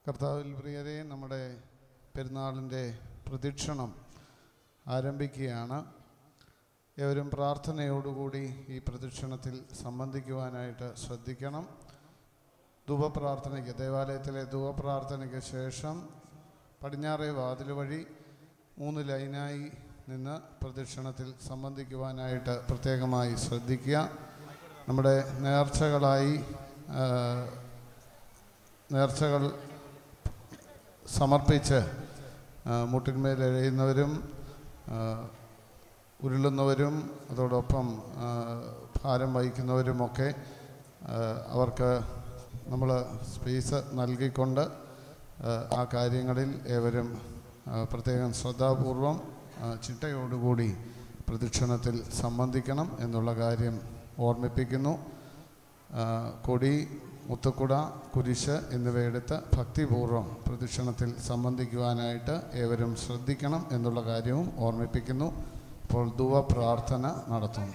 കർത്താവിൽ പ്രിയരെ നമ്മുടെ പെരുന്നാളിൻ്റെ പ്രദക്ഷിണം ആരംഭിക്കുകയാണ് ഏവരും പ്രാർത്ഥനയോടുകൂടി ഈ പ്രദക്ഷിണത്തിൽ സംബന്ധിക്കുവാനായിട്ട് ശ്രദ്ധിക്കണം ധൂപപ്രാർത്ഥനയ്ക്ക് ദേവാലയത്തിലെ ധൂപപ്രാർത്ഥനയ്ക്ക് ശേഷം പടിഞ്ഞാറേ വാതിൽ വഴി മൂന്ന് ലൈനായി നിന്ന് പ്രദക്ഷിണത്തിൽ സംബന്ധിക്കുവാനായിട്ട് പ്രത്യേകമായി ശ്രദ്ധിക്കുക നമ്മുടെ നേർച്ചകളായി ആ, നേർച്ചകൾ സമർപ്പിച്ച് ആ, മുട്ടിന്മേൽ എഴയുന്നവരും ആ, ഉരുളുന്നവരും അതോടൊപ്പം ആ, ഭാരം വഹിക്കുന്നവരുമൊക്കെ ആ, അവർക്ക് നമ്മൾ സ്പേസ് നൽകിക്കൊണ്ട് ആ, ആ കാര്യങ്ങളിൽ ഏവരും ആ, പ്രത്യേകം ശ്രദ്ധാപൂർവം ആ, ചിട്ടയോടുകൂടി പ്രദക്ഷിണത്തിൽ സംബന്ധിക്കണം എന്നുള്ള കാര്യം ഓർമ്മിപ്പിക്കുന്നു ആ, കൊടി മുത്തുക്കുട കുരിശ് എന്നിവയെടുത്ത് ഭക്തിപൂർവ്വം പ്രദക്ഷിണത്തിൽ സംബന്ധിക്കുവാനായിട്ട് ഏവരും ശ്രദ്ധിക്കണം എന്നുള്ള കാര്യവും ഓർമ്മിപ്പിക്കുന്നു ഇപ്പോൾ ധുവ പ്രാർത്ഥന നടത്തുന്നു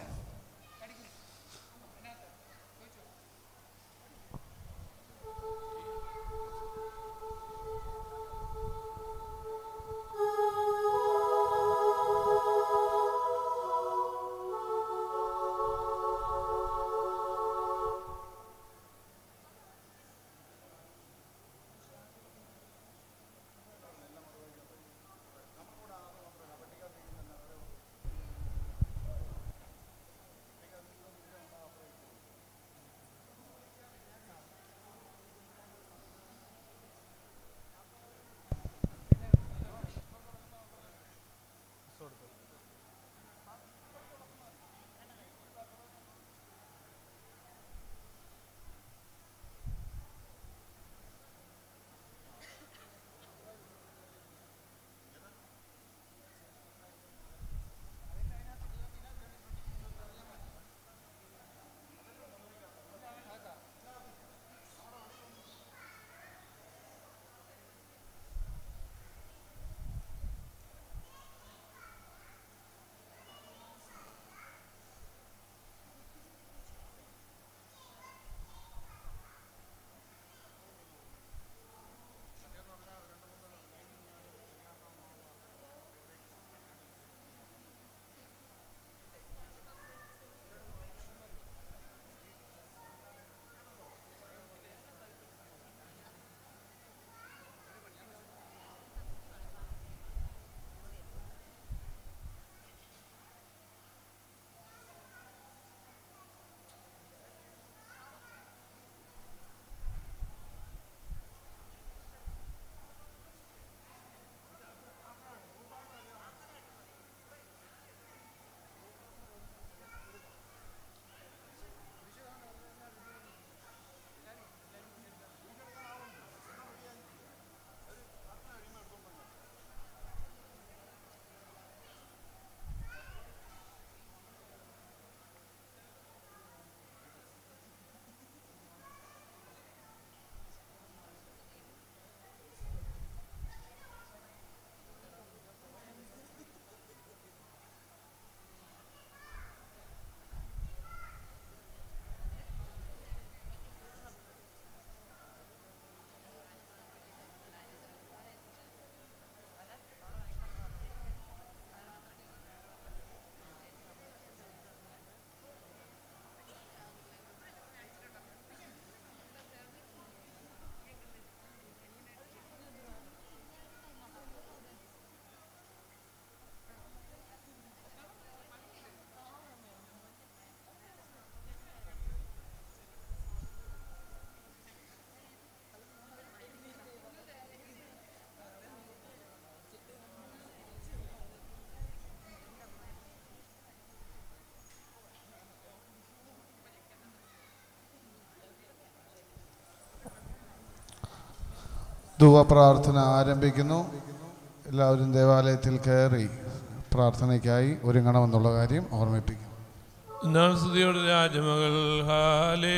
ധുവ പ്രാർത്ഥന ആരംഭിക്കുന്നു എല്ലാവരും ദേവാലയത്തിൽ കയറി പ്രാർത്ഥനയ്ക്കായി ഒരുങ്ങണമെന്നുള്ള കാര്യം ഓർമ്മിപ്പിക്കുന്നു നാം സ്തുതിയോട് രാജമകൾ ഹാലേ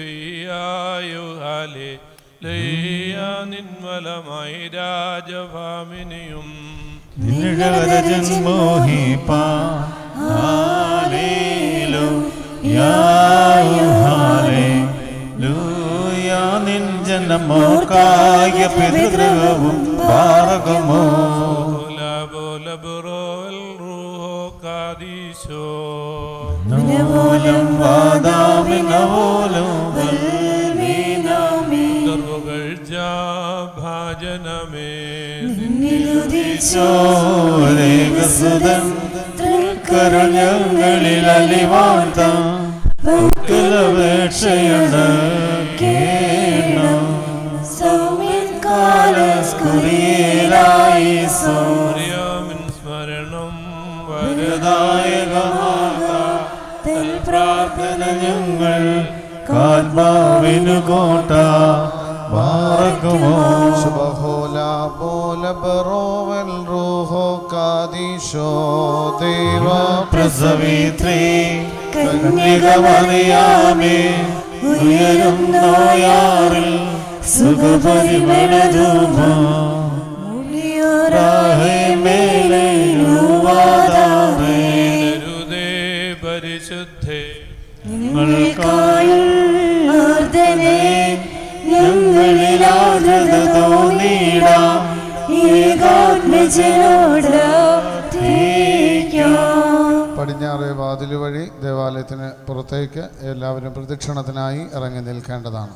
ലുയ്യായോ ഹാലേ ലയ്യ നിന്മലമായി രാജഭാമിനിയും നിഴവരജൻ മോഹിപ്പാ ഹാലേലു യാ ഹാലേ ലൂയാ നിൻ ജന്മ നമ്മോർക്കായ പിതൃഗവും പാറകമോ لا بول برول روح قاديشو നവോലം വാദാമിനവോലം ദർവകൾ ഭാജനമേ ോരേകസുതൻ കരുണങ്ങളിൽ അലിവാഴ്ത്ത ഭക്തലപേക്ഷയാണ് കേണം കുറിയേലായിസോ പ്രിയാമിൻ സ്മരണം വരദായകമാകാൻ പ്രാർത്ഥന ഞങ്ങൾ കാത്മാവിനു കോട്ട വാർക്കുമോ ശുഭഹോല പോല ബറോവൽ റൂഹോ കാദീശോ ദൈവ പ്രസവിത്രി കന്യകമറിയാമേ ഉയരുന്നോയാറിൽ സുഖപരിമളധൂമോ രുദേ പരിശുദ്ധേ ഞങ്ങളിലാദ്രത തോന്നിയിടാം ഏകാത്മജനോട് പടിഞ്ഞാറ് വാതിൽ വഴി ദേവാലയത്തിന് പുറത്തേക്ക് എല്ലാവരും പ്രദക്ഷിണത്തിനായി ഇറങ്ങി നിൽക്കേണ്ടതാണ്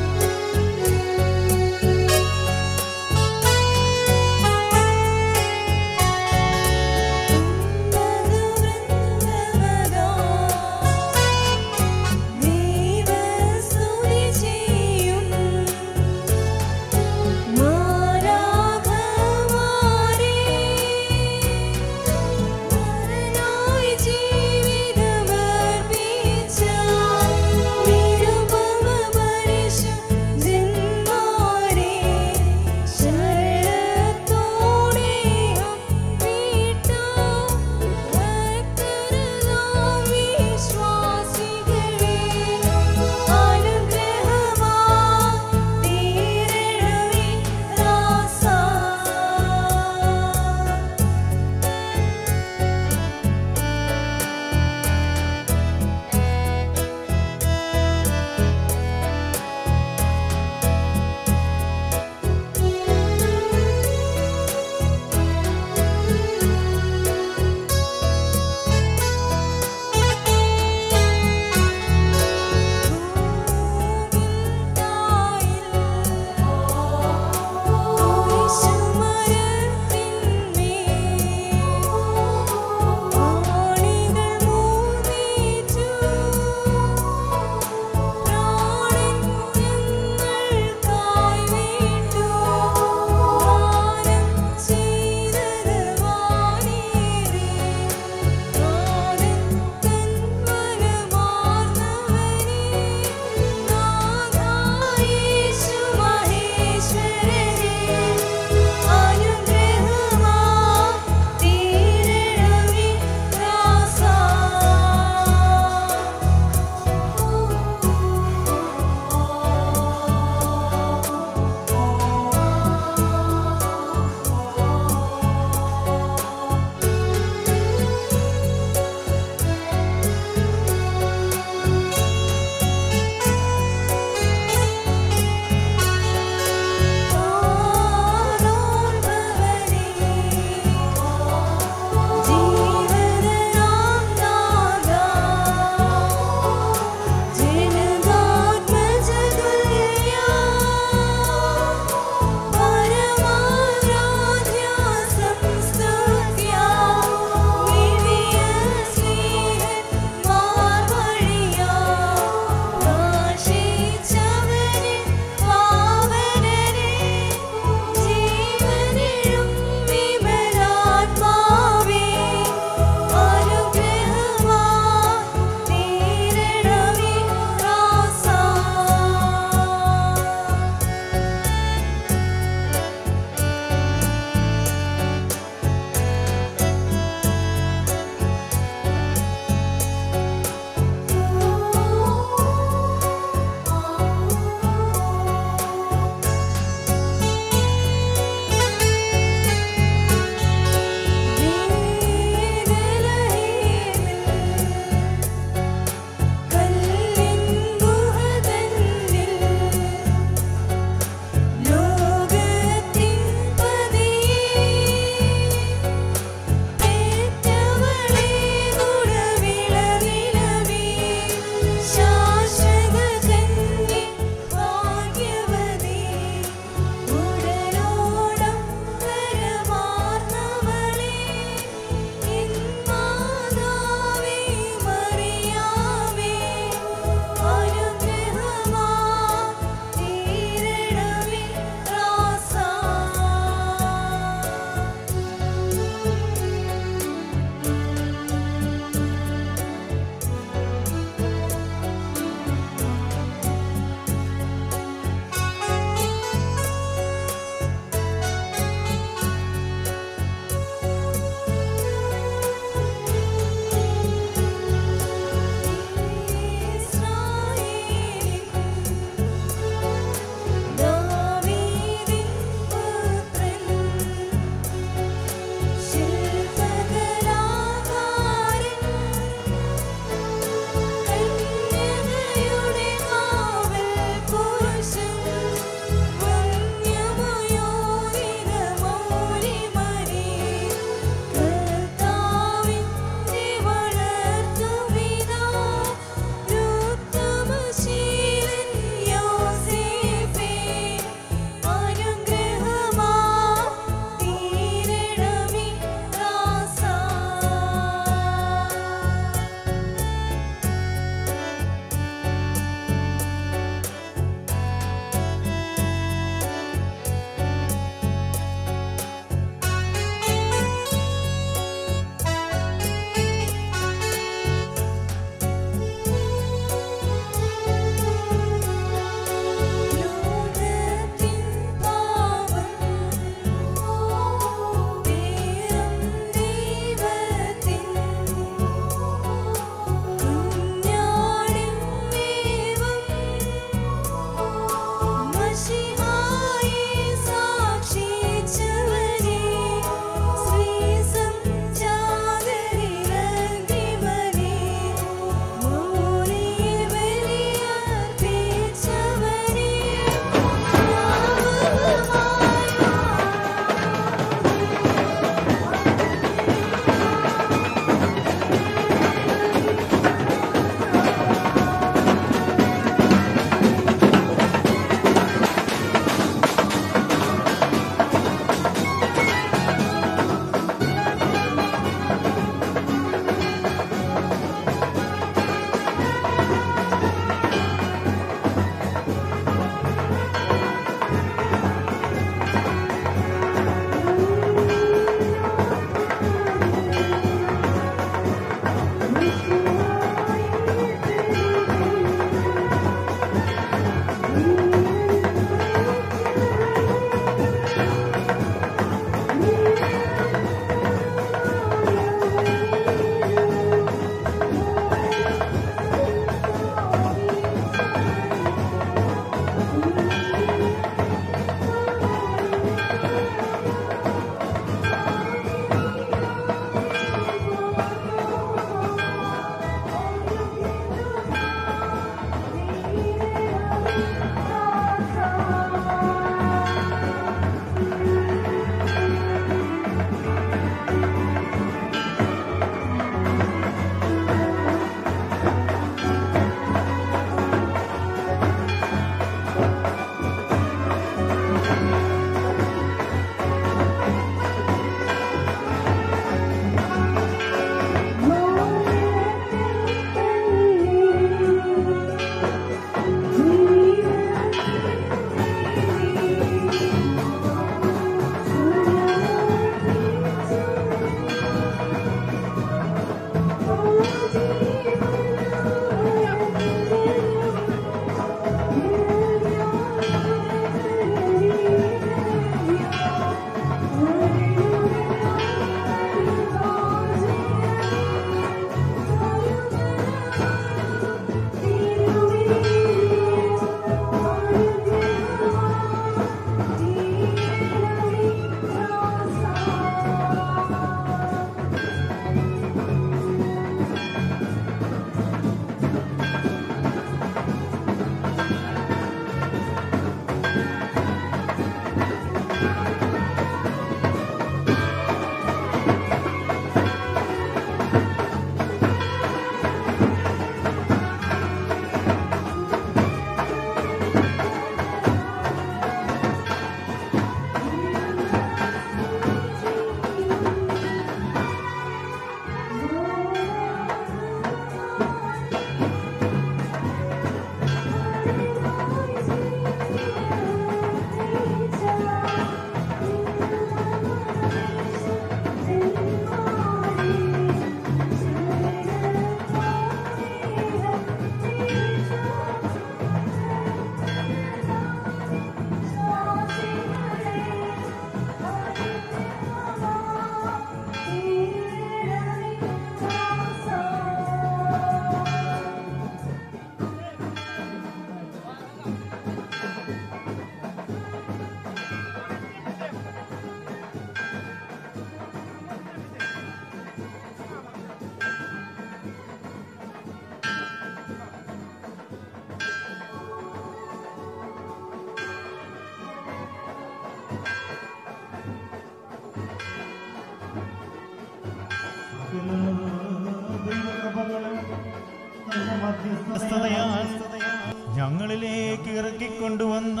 മധ്യസ്ഥതയാൽ ഞങ്ങളിലേക്ക് ഇറക്കിക്കൊണ്ടുവന്ന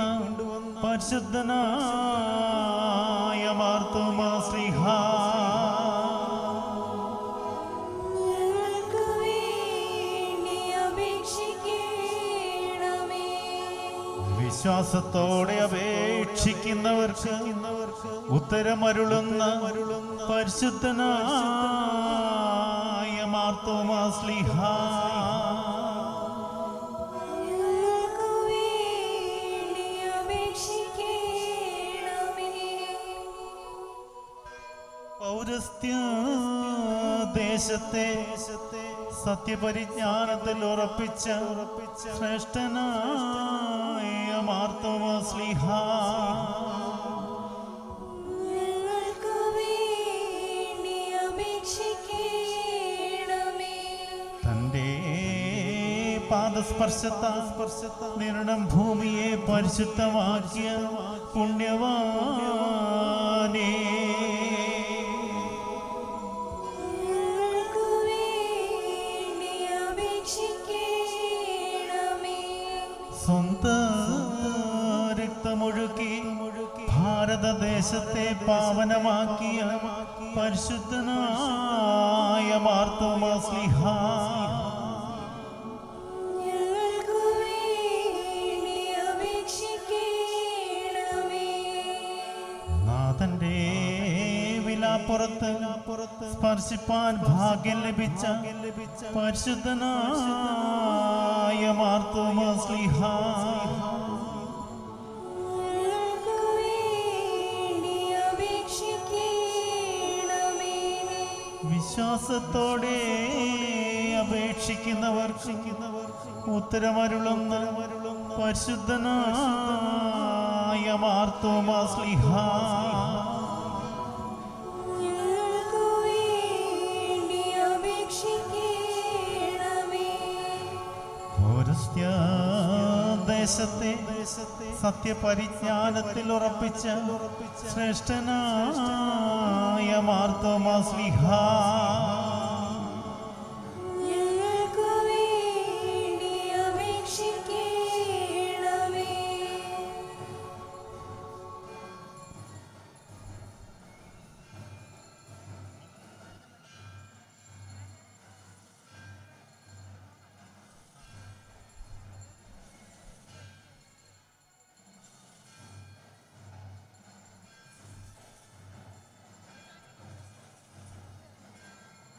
പരിശുദ്ധനായ മാർത്തോമാ ശ്രീഹ ഞങ്ങൾക്ക് വേണ്ടി അപേക്ഷിക്കണമേ വിശ്വാസത്തോടെ അപേക്ഷിക്കുന്നവർക്ക് ഉത്തരമരുളുന്ന പരിശുദ്ധനായ മാർത്തോമാ ശ്ലീഹ ഞങ്ങൾക്ക് വേണ്ടി അപേക്ഷിക്കണമേ പൗരസ്ത്യ ദേശത്തെ സത്യപരിജ്ഞാനത്തിൽ ഉറപ്പിച്ച ശ്രേഷ്ഠനായ മാർത്തോമാ ശ്ലീഹ ഞങ്ങൾക്ക് വേണ്ടി അപേക്ഷിക്കണമേ തന്റെ പാദസ്പർശത്താ നിരണം ഭൂമിയെ പരിശുദ്ധമാക്കിയ പുണ്യവാനേ ഞങ്ങൾക്ക് വേണ്ടി അപേക്ഷിക്കണമേ സ്വന്ത രക്തമൊഴുക്കി ഭാരതദേശത്തെ പാവനമാക്കിയ പരിശുദ്ധനായ മാർത്തോമാ സ്ലിഹ ഞങ്ങൾക്ക് വേണ്ടി അപേക്ഷിക്കണമേ നാഥന്റെ വിലാപ്പുറത്ത് സ്പർശിപ്പാൻ ഭാഗ്യം ലഭിച്ച പരിശുദ്ധനായ മാർത്തോമാ സ്ലിഹ ഞങ്ങൾക്ക് വേണ്ടി അപേക്ഷിക്കണമേ വിശ്വാസത്തോടെ അപേക്ഷിക്കുന്നവർക്ക് ഉത്തരമരുളുന്ന പരിശുദ്ധനായ മാർത്തോമാ സ്ലിഹ ഞങ്ങൾക്ക് വേണ്ടി അപേക്ഷിക്കണമേ പൗരസ്ത്യ ദേശത്തെ സത്യപരിജ്ഞാനത്തിൽ ഉറപ്പിച്ച ശ്രേഷ്ഠനായ മാർത്തോമാ സ്ലിഹ ഞങ്ങൾക്ക് വേണ്ടി അപേക്ഷിക്കണമേ ും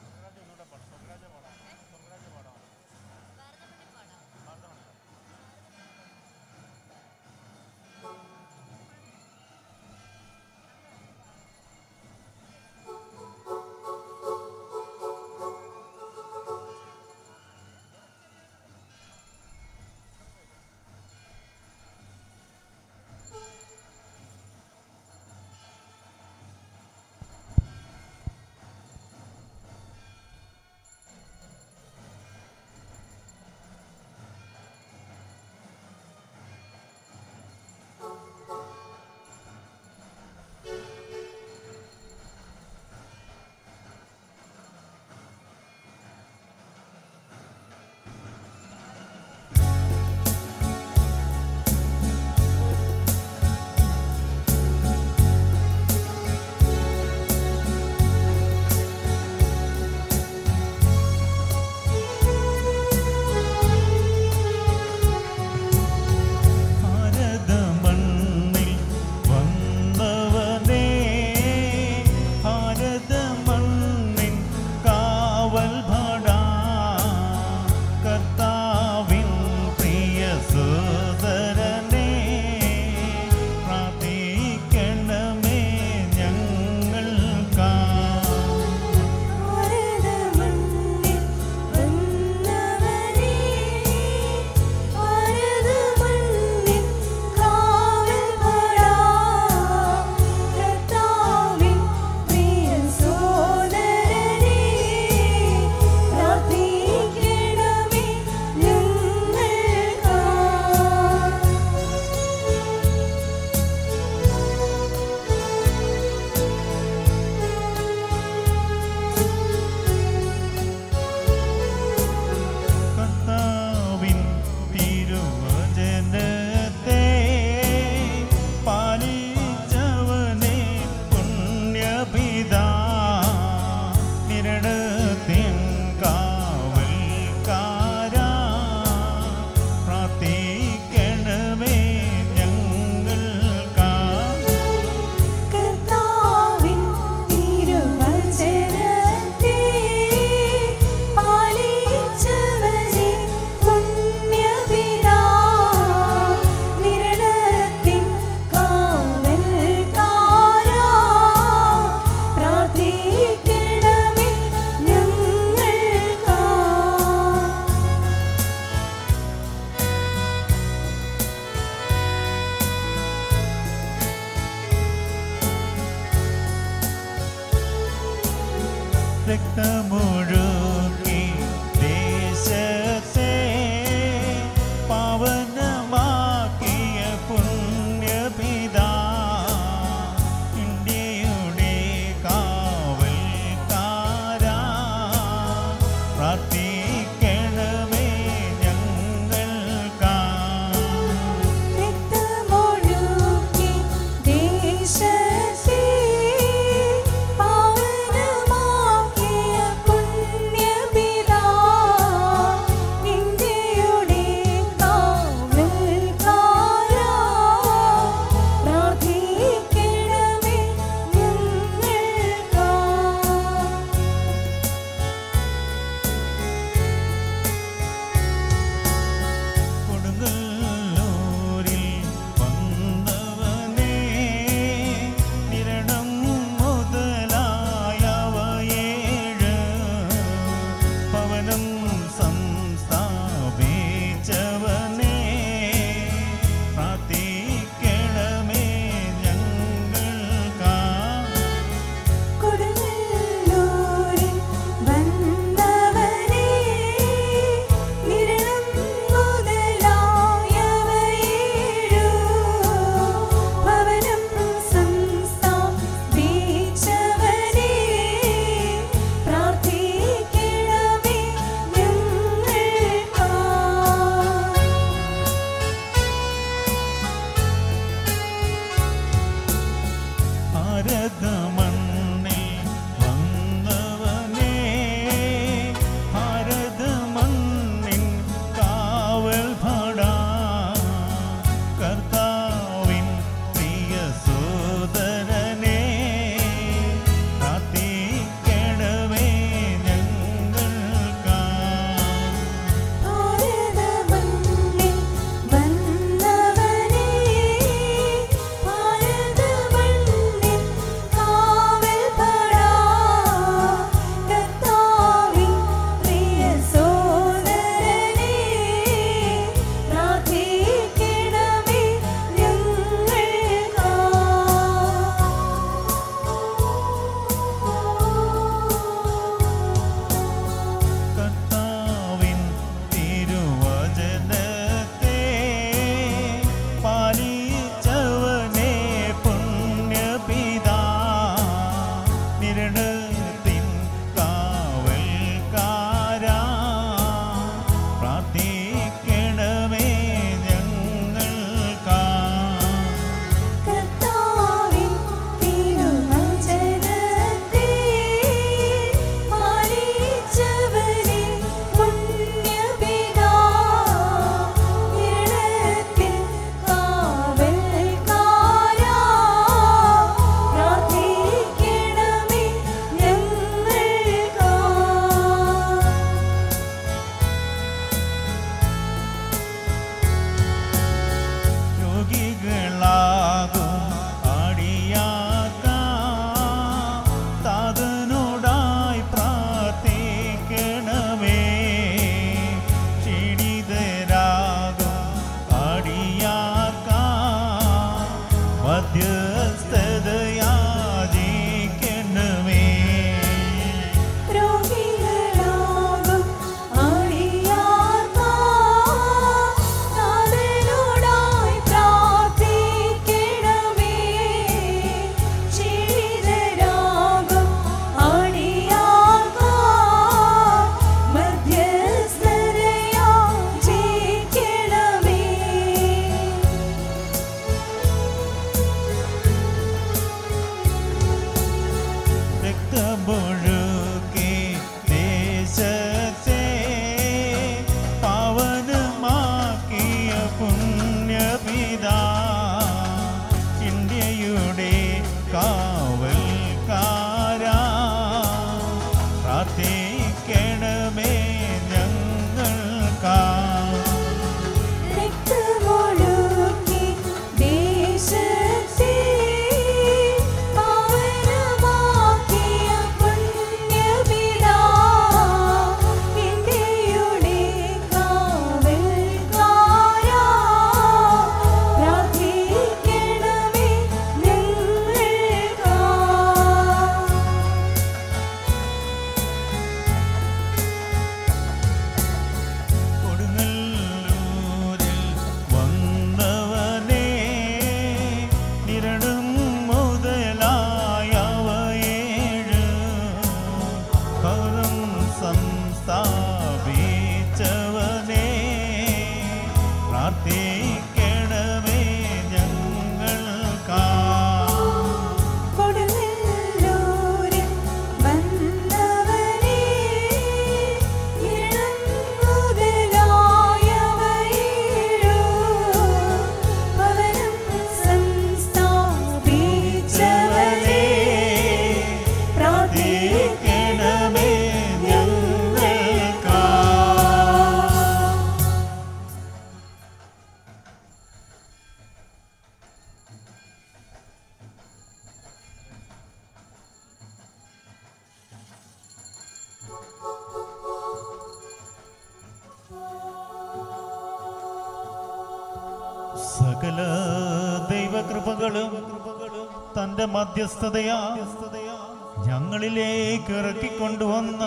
സകല ദൈവകൃപകളും തന്റെ മധ്യസ്ഥതയാ ഞങ്ങളിലേക്ക് ഇറക്കിക്കൊണ്ടുവന്ന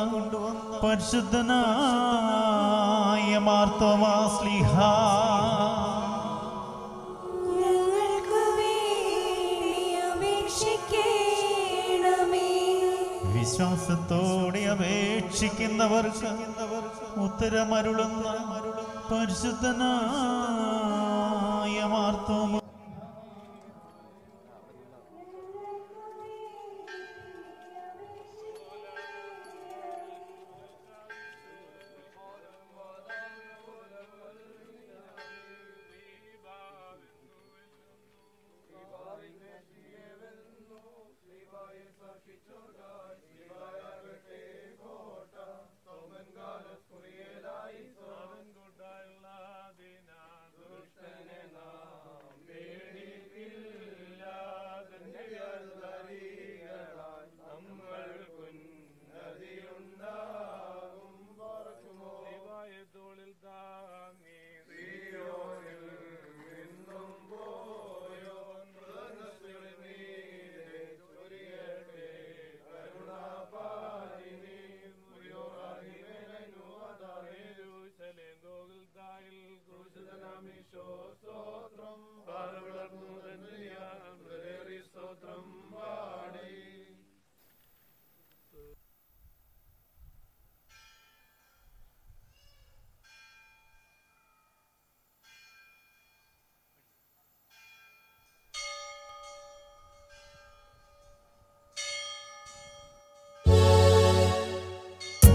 പരിശുദ്ധനായ മാർത്തോമാസ്ലിഹ ഞങ്ങൾക്ക് വേണ്ടി അപേക്ഷിക്കണമേ വിശ്വാസത്തോടെ അപേക്ഷിക്കുന്നവർക്ക് ഉത്തരമരുളുന്ന പരിശുദ്ധനായ മാർത്തോമ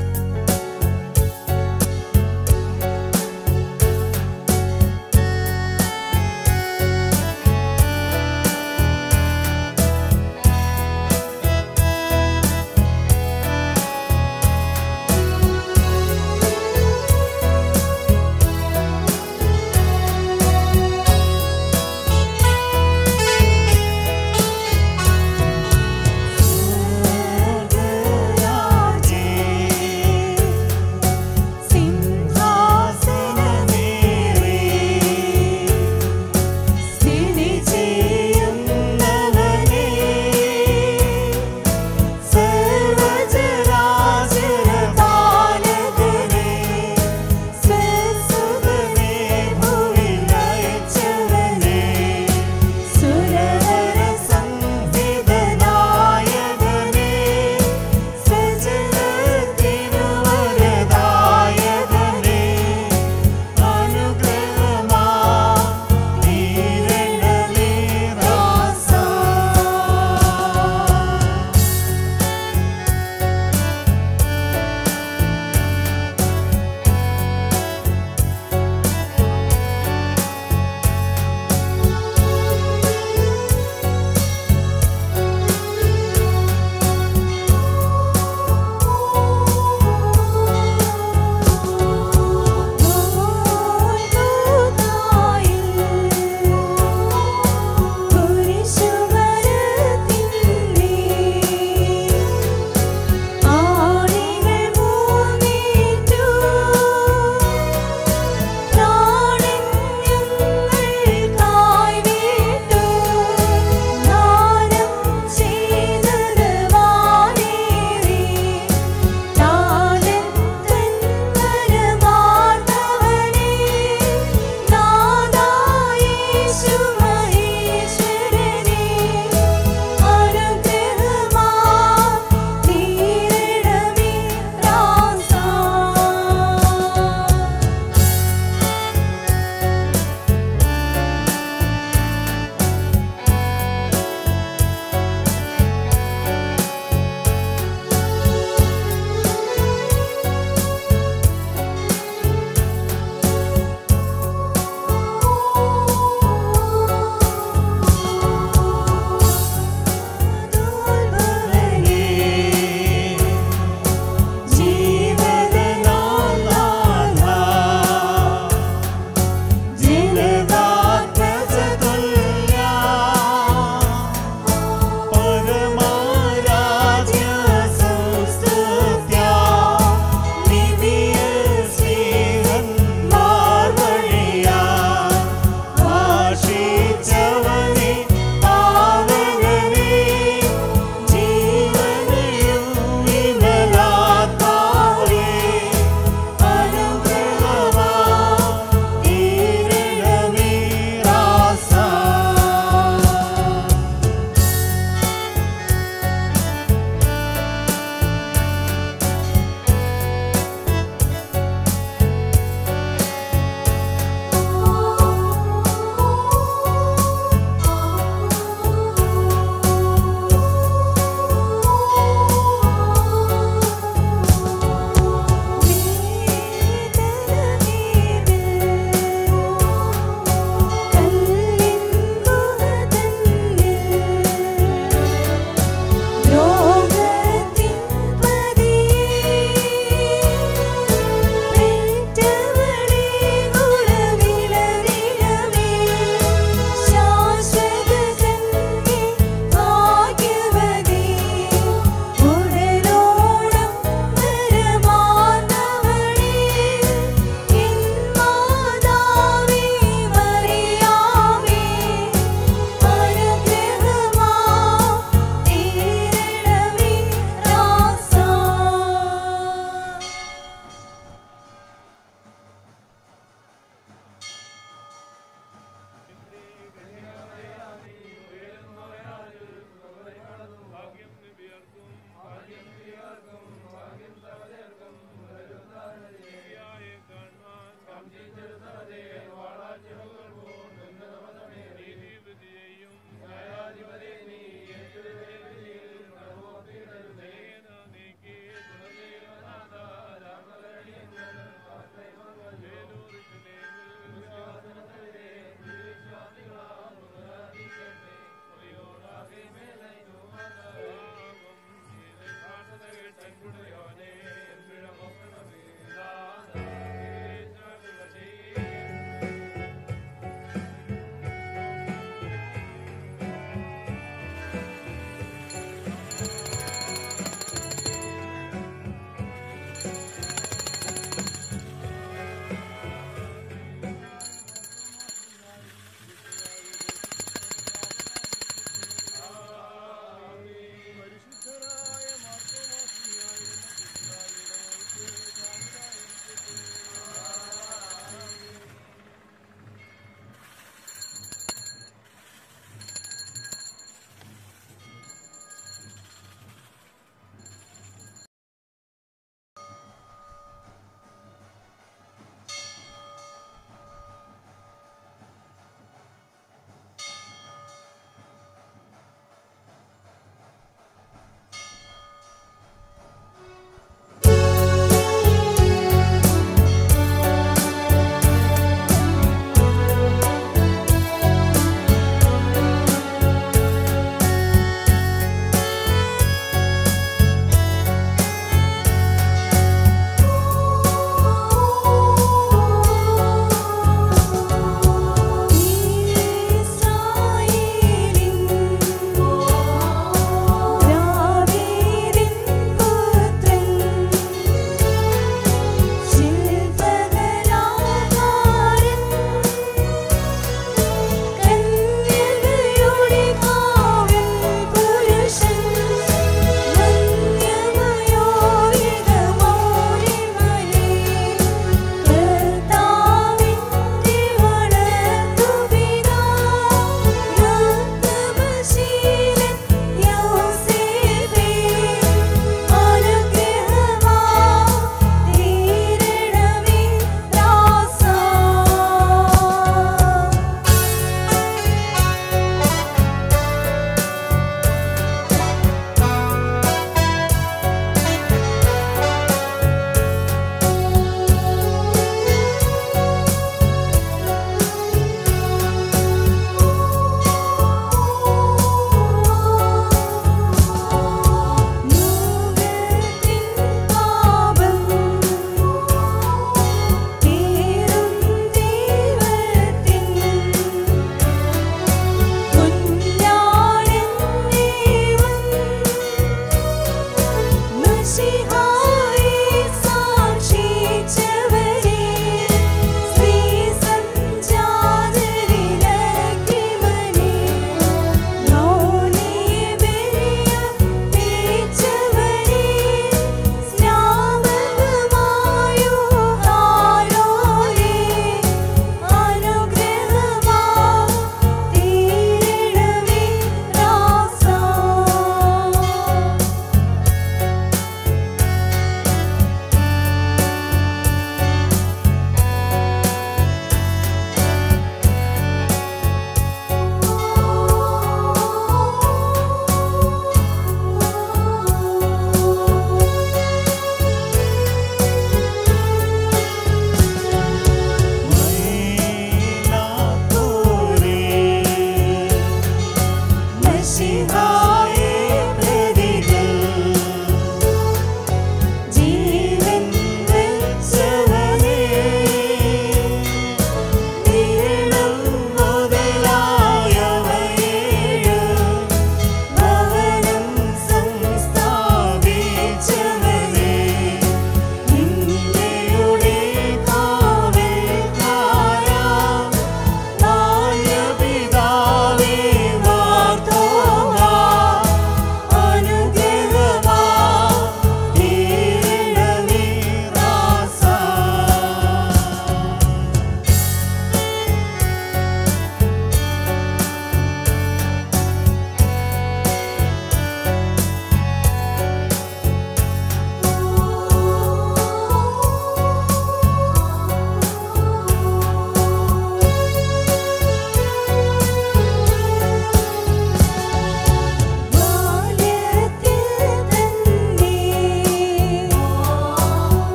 ഞങ്ങൾക്ക്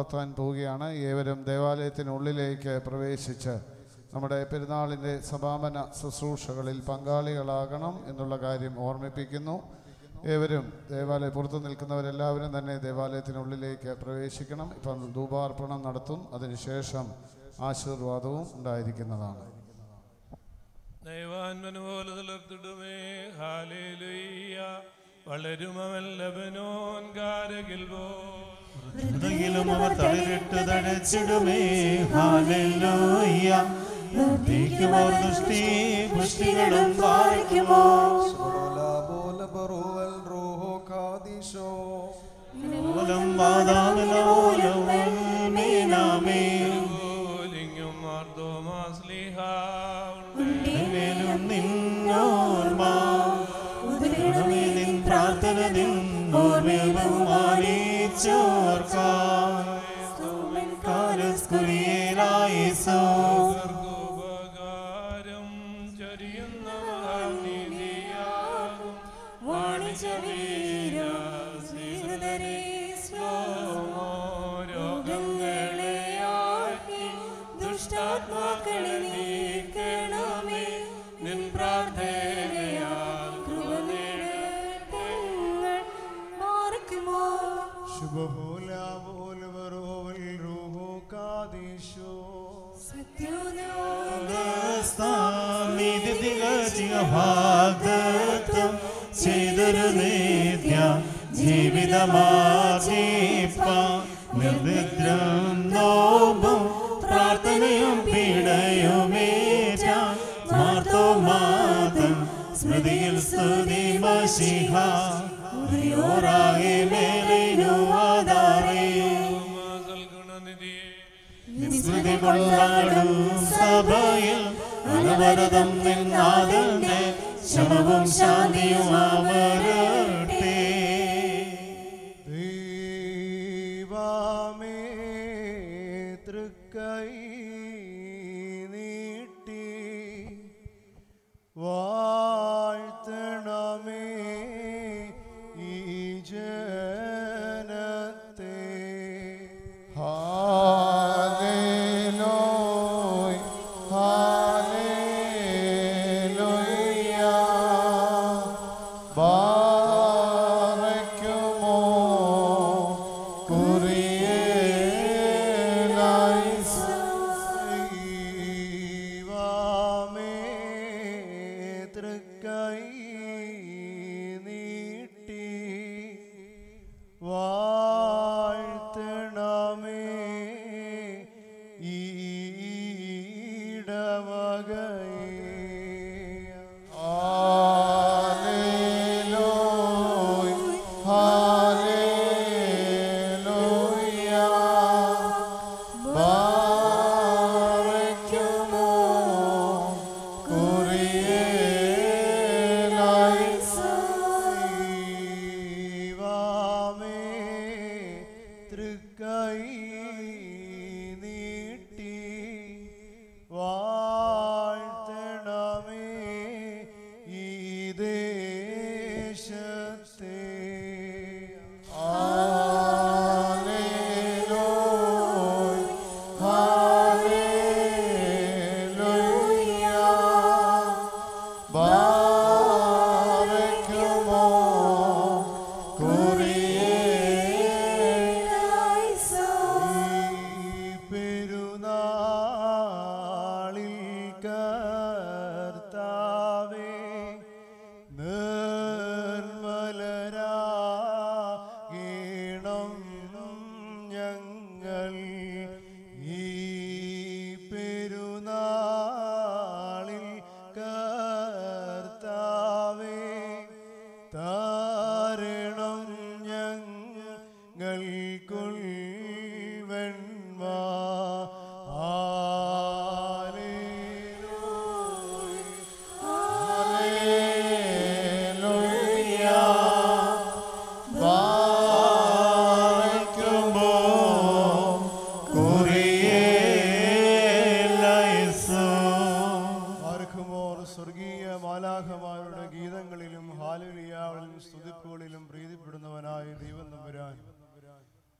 നടത്താൻ പോവുകയാണ് ഏവരും ദേവാലയത്തിനുള്ളിലേക്ക് പ്രവേശിച്ച് നമ്മുടെ പെരുന്നാളിൻ്റെ സമാപന ശുശ്രൂഷകളിൽ പങ്കാളികളാകണം എന്നുള്ള കാര്യം ഓർമ്മിപ്പിക്കുന്നു ഏവരും ദേവാലയ പുറത്തു നിൽക്കുന്നവരെല്ലാവരും തന്നെ ദേവാലയത്തിനുള്ളിലേക്ക് പ്രവേശിക്കണം ഇപ്പം ധൂപാർപ്പണം നടത്തും അതിനുശേഷം ആശീർവാദവും ഉണ്ടായിരിക്കുന്നതാണ് ദൈവാൻമനു പോലെ തളർത്തിടുമേ ഹാലേലുയ്യ വളരുമവൻ ലബനോൻ കാരകിൽ പോ ഹൃദയിലും അവർ തളിരിട്ട് തഴച്ചിടുമേ ഹാലൂയ്യ വർദ്ധിക്കുമോർ ദുഷ്ടി പുഷ്ടികളും പാലിക്കുമോ മൂലം വാദാമലോലം മീനാമേ പോലിങ്ങും മാർദ്ദോമാസ്ലിഹ മേലും നിന്നോർമ്മ ഉദരണമേ നിൻ പ്രാർത്ഥന നിൻ ഓർമ്മയെ ബഹുമാനിച്ചോർക്കാം കാലസ്കുരിയേലായിസോ ഉപകാരം ചൊരിയുന്ന മഹാനീതിയാകും വാണിജ്യവീര ശ്രീഹൃദരേ രോഗങ്ങളെയാക്കി ദുഷ്ടാത്മാക്കളെ നീക്കണമേ നിൻ പ്രാർത്ഥനയാൽ കൃപ നേടങ്ങൾ മാറിക്കുമോ ഭാഗത്വം ചെയ്തൊരു നിത്യ ജീവിതമാർജിപ്പ നിർദ്രം നോമ്പും പ്രാർത്ഥനയും പീഡയുമേറ്റ മാർത്തോ മാതം സ്മൃതിയിൽ സ്തുതി മഷിഹ ഉറിയോറാകെ മേലിനുവാദാറേ സൽഗുണനിധിയെ സ്മൃതി കൊണ്ടാടും സഭയിൽ അനവരതം നിന്നാതന്റെ ശമവും ശാന്തിയും അമരട്ടെ ദൈവമേ തൃക്കൈ നീട്ടി വാഴ്ത്തണമേ ഈ ജനത്തെ ഹാലേലൂയ ഹാലേലൂയ ബാറയ്ക്കുമോ കുറിയേലായിസ് ദൈവമേ തൃക്കൈ നീട്ടി വാഴ്ത്തണമേ ഈടവകയെ ഹാലേലൂയ ഹാലേലൂയ ബാറയ്ക്കുമോ കുറിയേലായിസ് ദൈവമേ തൃക്കൈ നീട്ടി വാഴ്ത്തണമേ ഈ ദേശത്തെ Hallelujah. Hallelujah. ബാരയ്ക്കുമോ കുറിയേ ഈ പെരുന്നാളിൽ കർത്താവേ നിർമ്മലരാകണം ഞങ്ങൾ ഈ പെരുന്നാളിൽ കർത്താവേ താരണം ഞങ്ങൾക്കുൾ വെൺവാ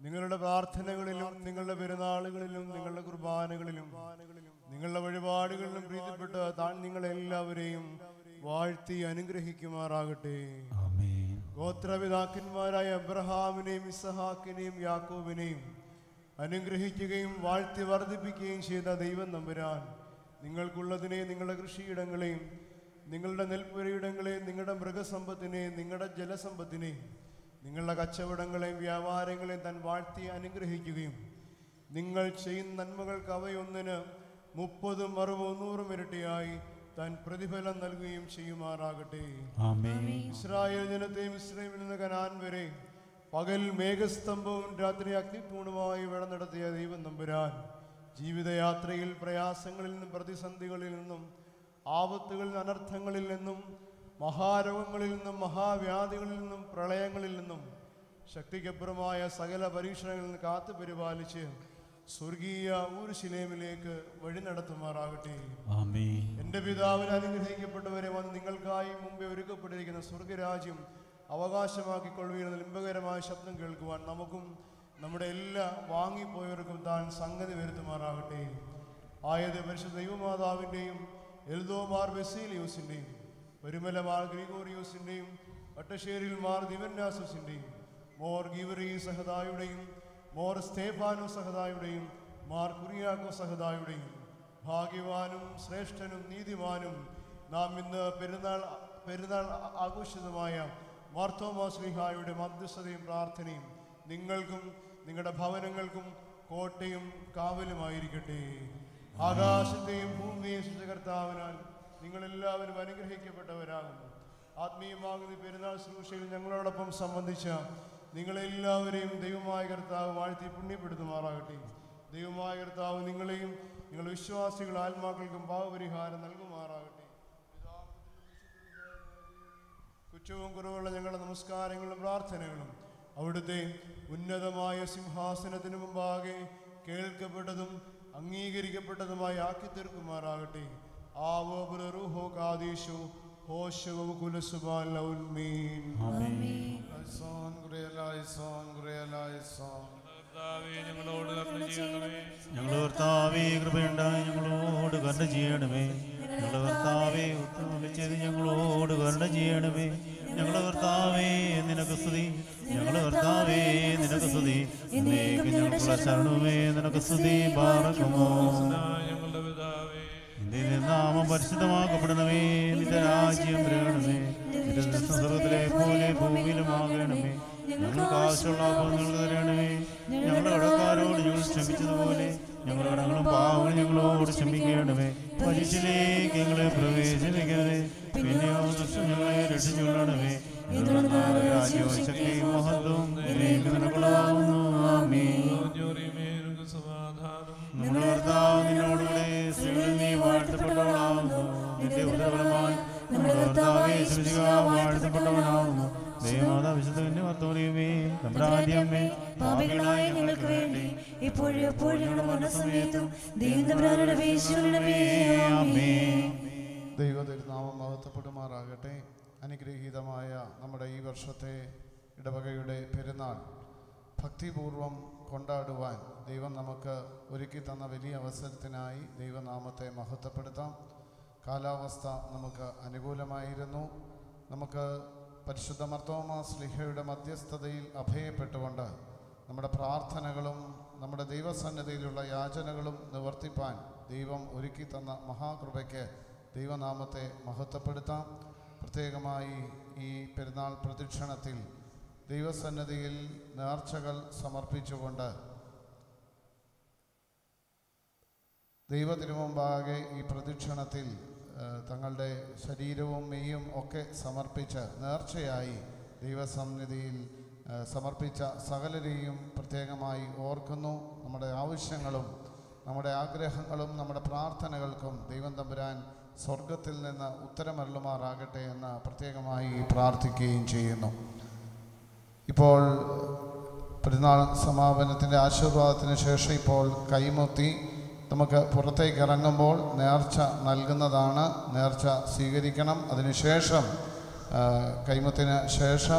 നിങ്ങളുടെ പ്രാർത്ഥനകളിലും നിങ്ങളുടെ പെരുന്നാളുകളിലും നിങ്ങളുടെ കുർബാനകളിലും നിങ്ങളുടെ വഴിപാടുകളിലും പ്രീതിപ്പെട്ട് താൻ നിങ്ങളെല്ലാവരെയും വാഴ്ത്തി അനുഗ്രഹിക്കുമാറാകട്ടെ ആമേൻ ഗോത്രപിതാക്കന്മാരായ അബ്രഹാമിനെയും ഇസഹാക്കിനെയും യാക്കോബിനെയും അനുഗ്രഹിക്കുകയും വാഴ്ത്തി വർദ്ധിപ്പിക്കുകയും ചെയ്ത ദൈവം നമ്പുരാൻ നിങ്ങൾക്കുള്ളതിനെയും നിങ്ങളുടെ കൃഷിയിടങ്ങളെയും നിങ്ങളുടെ നെൽപ്പുരയിടങ്ങളെയും നിങ്ങളുടെ മൃഗസമ്പത്തിനെയും നിങ്ങളുടെ ജലസമ്പത്തിനെയും നിങ്ങളുടെ കച്ചവടങ്ങളെയും വ്യാപാരങ്ങളെയും താൻ വാഴ്ത്തി അനുഗ്രഹിക്കുകയും നിങ്ങൾ ചെയ്യുന്ന നന്മകൾക്ക് അവയൊന്നിന് മുപ്പതും അറുപതും നൂറും ഇരട്ടിയായി താൻ പ്രതിഫലം നൽകുകയും ചെയ്യുമാറാകട്ടെ ആമേൻ ഇസ്രായേൽ ജനത്തെയും ഇസ്രയേലിൽ നിന്ന് കനാൻ വരെ പകൽ മേഘസ്തംഭവും രാത്രി അഗ്നിപൂർണമായി വെള്ളം നടത്തിയ ദൈവം നമ്പുരാൻ ജീവിതയാത്രയിൽ പ്രയാസങ്ങളിൽ നിന്നും പ്രതിസന്ധികളിൽ നിന്നും ആപത്തുകളിൽ അനർത്ഥങ്ങളിൽ നിന്നും മഹാരോഗങ്ങളിൽ നിന്നും മഹാവ്യാധികളിൽ നിന്നും പ്രളയങ്ങളിൽ നിന്നും ശക്തിക്കപ്പുറമായ സകല പരീക്ഷണങ്ങളിൽ നിന്ന് കാത്തു പരിപാലിച്ച് സ്വർഗീയ ഊരുശിലേമിലേക്ക് വഴി നടത്തുമാറാകട്ടെ ആമേൻ എന്റെ പിതാവിന് അനുഗ്രഹിക്കപ്പെട്ടവരെ വന്ന് നിങ്ങൾക്കായി മുമ്പേ ഒരുക്കപ്പെട്ടിരിക്കുന്ന സ്വർഗരാജ്യം അവകാശമാക്കിക്കൊള്ളുകയെന്ന ലിംബകരമായ ശബ്ദം കേൾക്കുവാൻ നമുക്കും നമ്മുടെ എല്ലാ വാങ്ങിപ്പോയവർക്കും താൻ സംഗതി വരുത്തുമാറാകട്ടെ ആയത് പരിശുദ്ധ ദൈവമാതാവിൻ്റെയും എൽദോമാർ ബെസീലിയോസിൻ്റെയും ഒരുമല മാർ ഗ്രിഗോറിയോസിൻ്റെയും വട്ടശ്ശേരിയിൽ മാർ ദിവന്യാസസിൻ്റെയും മോർ ഗീവറി സഹദായുടെയും മോർ സ്തേഫാനോ സഹദായുടെയും മാർ കുറിയാക്കോ സഹദായുടെയും ഭാഗ്യവാനും ശ്രേഷ്ഠനും നീതിമാനും നാം ഇന്ന് പെരുന്നാൾ പെരുന്നാൾ ആ- ആഘോഷിതമായ മാർത്തോമാശ്രീഹായുടെ മധ്യസ്ഥതയും പ്രാർത്ഥനയും നിങ്ങൾക്കും നിങ്ങളുടെ ഭവനങ്ങൾക്കും കോട്ടയും കാവലുമായിരിക്കട്ടെ ആകാശത്തെയും ഭൂമിയെയും സൃഷ്ടികർത്താവിനാൽ നിങ്ങളെല്ലാവരും അനുഗ്രഹിക്കപ്പെട്ടവരാകുന്നു ആത്മീയമാകുന്ന ഈ പെരുന്നാൾ ശുശ്രൂഷയിൽ ഞങ്ങളോടൊപ്പം സംബന്ധിച്ച നിങ്ങളെല്ലാവരെയും ദൈവമായ കർത്താവ് വാഴ്ത്തി പുണ്യപ്പെടുത്തുമാറാകട്ടെ ദൈവമായ കർത്താവ് നിങ്ങളെയും നിങ്ങളുടെ വിശ്വാസികൾ ആത്മാക്കൾക്കും പാവപരിഹാരം നൽകുമാറാകട്ടെ കുറ്റവും കുറവുള്ള ഞങ്ങളുടെ നമസ്കാരങ്ങളും പ്രാർത്ഥനകളും അവിടുത്തെ ഉന്നതമായ സിംഹാസനത്തിന് മുമ്പാകെ കേൾക്കപ്പെട്ടതും അംഗീകരിക്കപ്പെട്ടതുമായി ആക്കി തീർക്കുമാറാകട്ടെ ആവോ റൂഹോ കാദീശോ ഹോശവും കുലസുബാൻ ലൗൽമീൻ ഐസോൻ ഗുരേലായിസോൻ ഗുരേലായിസോൻ കർത്താവേ ഞങ്ങളോട് കരുണ ചെയ്യണമേ ഞങ്ങളുടെ കർത്താവേ കൃപയുണ്ടായി ഞങ്ങളോട് കരുണ ചെയ്യണമേ ഞങ്ങളുടെ കർത്താവേ ഉത്തമം ചെയ്ത് ഞങ്ങളോട് കരുണ ചെയ്യണമേ ഞങ്ങളുടെ കർത്താവേ നിനക്ക് സ്തുതി ഞങ്ങളുടെ കർത്താവേ നിനക്ക് സ്തുതി എന്നേക്കും ഞങ്ങൾക്കുള്ള ശരണമേ നിനക്ക് സ്തുതി പാറക്കുമോ ഞങ്ങളുടെ പിതാവേ നിന്റെ നാമം പരിശുദ്ധമാക്കപ്പെടണമേ നിന്റെ രാജ്യം വരണമേ നിന്റെ സ്വർഗത്തിലെ പോലെ ഭൂമിയിലുമാകണമേ ഞങ്ങൾക്ക് ആവശ്യമുള്ള അപങ്ങൾ തരണമേ ഞങ്ങളുടെ കടക്കാരോട് ഞങ്ങൾ ക്ഷമിച്ചതുപോലെ ഞങ്ങളുടെ കടങ്ങളും പാവങ്ങളും ഞങ്ങളോട് ക്ഷമിക്കണമേ പരീക്ഷയിലേക്ക് ഞങ്ങളെ പ്രവേശിക്കരുതേ പിന്നെയോ ദുഷ്ടം ഞങ്ങളെ രക്ഷിച്ചുകൊള്ളണമേ രാജ്യവും ശക്തിയും മഹത്വവും എന്നേക്കും നിനക്കുള്ളതാകുന്നു ആമേൻ ഞൊറിമേനുക്ക് സമാധാനം നമ്മുടെ കർത്താവ് നിന്നോടുകൂടെ സ്ത്രീകളിൽ നീ വാഴ്ത്തപ്പെട്ടവളാവുന്നു നിന്റെ ഉദരഫലമായി നമ്മുടെ കർത്താവെ സൃഷ്ടിക വാഴ്ത്തപ്പെട്ടവനാവുന്നു ദൈവമാതാ വിശുദ്ധന്റെ വർത്തോറിയമേ തമ്പ്രാന്റിയമ്മേ പാപികളായ ഞങ്ങൾക്ക് വേണ്ടി ഇപ്പോഴും എപ്പോഴും ഞങ്ങളുടെ മരണസമയത്തും ദൈവങ്ങളുടെ വേശ്വരണമേ ആമേൻ ദൈവ തിരുനാമം മഹത്വപ്പെടുമാറാകട്ടെ അനുഗ്രഹീതമായ നമ്മുടെ ഈ വർഷത്തെ ഇടവകയുടെ പെരുന്നാൾ ഭക്തിപൂർവം കൊണ്ടാടുവാൻ ദൈവം നമുക്ക് ഒരുക്കി തന്ന വലിയ അവസരത്തിനായി ദൈവനാമത്തെ മഹത്വപ്പെടുത്താം കാലാവസ്ഥ നമുക്ക് അനുകൂലമായിരുന്നു നമുക്ക് പരിശുദ്ധ മർത്തോമ സ്ലിഹയുടെ മധ്യസ്ഥതയിൽ അഭയപ്പെട്ടുകൊണ്ട് നമ്മുടെ പ്രാർത്ഥനകളും നമ്മുടെ ദൈവസന്നിധിയിലുള്ള യാചനകളും നിവർത്തിപ്പാൻ ദൈവം ഒരുക്കി തന്ന മഹാകൃപയ്ക്ക് ദൈവനാമത്തെ മഹത്വപ്പെടുത്താം പ്രത്യേകമായി ഈ പെരുന്നാൾ പ്രദക്ഷിണത്തിൽ ദൈവസന്നിധിയിൽ നേർച്ചകൾ സമർപ്പിച്ചുകൊണ്ട് ദൈവത്തിനുമുമ്പാകെ ഈ പ്രദക്ഷിണത്തിൽ ആ, തങ്ങളുടെ ശരീരവും മെയ്യും ഒക്കെ സമർപ്പിച്ച് നേർച്ചയായി ദൈവസന്നിധിയിൽ ആ, സമർപ്പിച്ച സകലരെയും പ്രത്യേകമായി ഓർക്കുന്നു നമ്മുടെ ആവശ്യങ്ങളും നമ്മുടെ ആഗ്രഹങ്ങളും നമ്മുടെ പ്രാർത്ഥനകൾക്കും ദൈവം തമ്പുരാൻ സ്വർഗത്തിൽ നിന്ന് ഉത്തരമരുളുമാറാകട്ടെ എന്ന് പ്രത്യേകമായി പ്രാർത്ഥിക്കുകയും ചെയ്യുന്നു ഇപ്പോൾ പെരുന്നാൾ സമാപനത്തിൻ്റെ ആശീർവാദത്തിന് ശേഷം ഇപ്പോൾ കൈമുത്തി നമുക്ക് പുറത്തേക്ക് ഇറങ്ങുമ്പോൾ നേർച്ച നൽകുന്നതാണ് നേർച്ച സ്വീകരിക്കണം അതിനുശേഷം ആ, കൈമുത്തിന് ശേഷം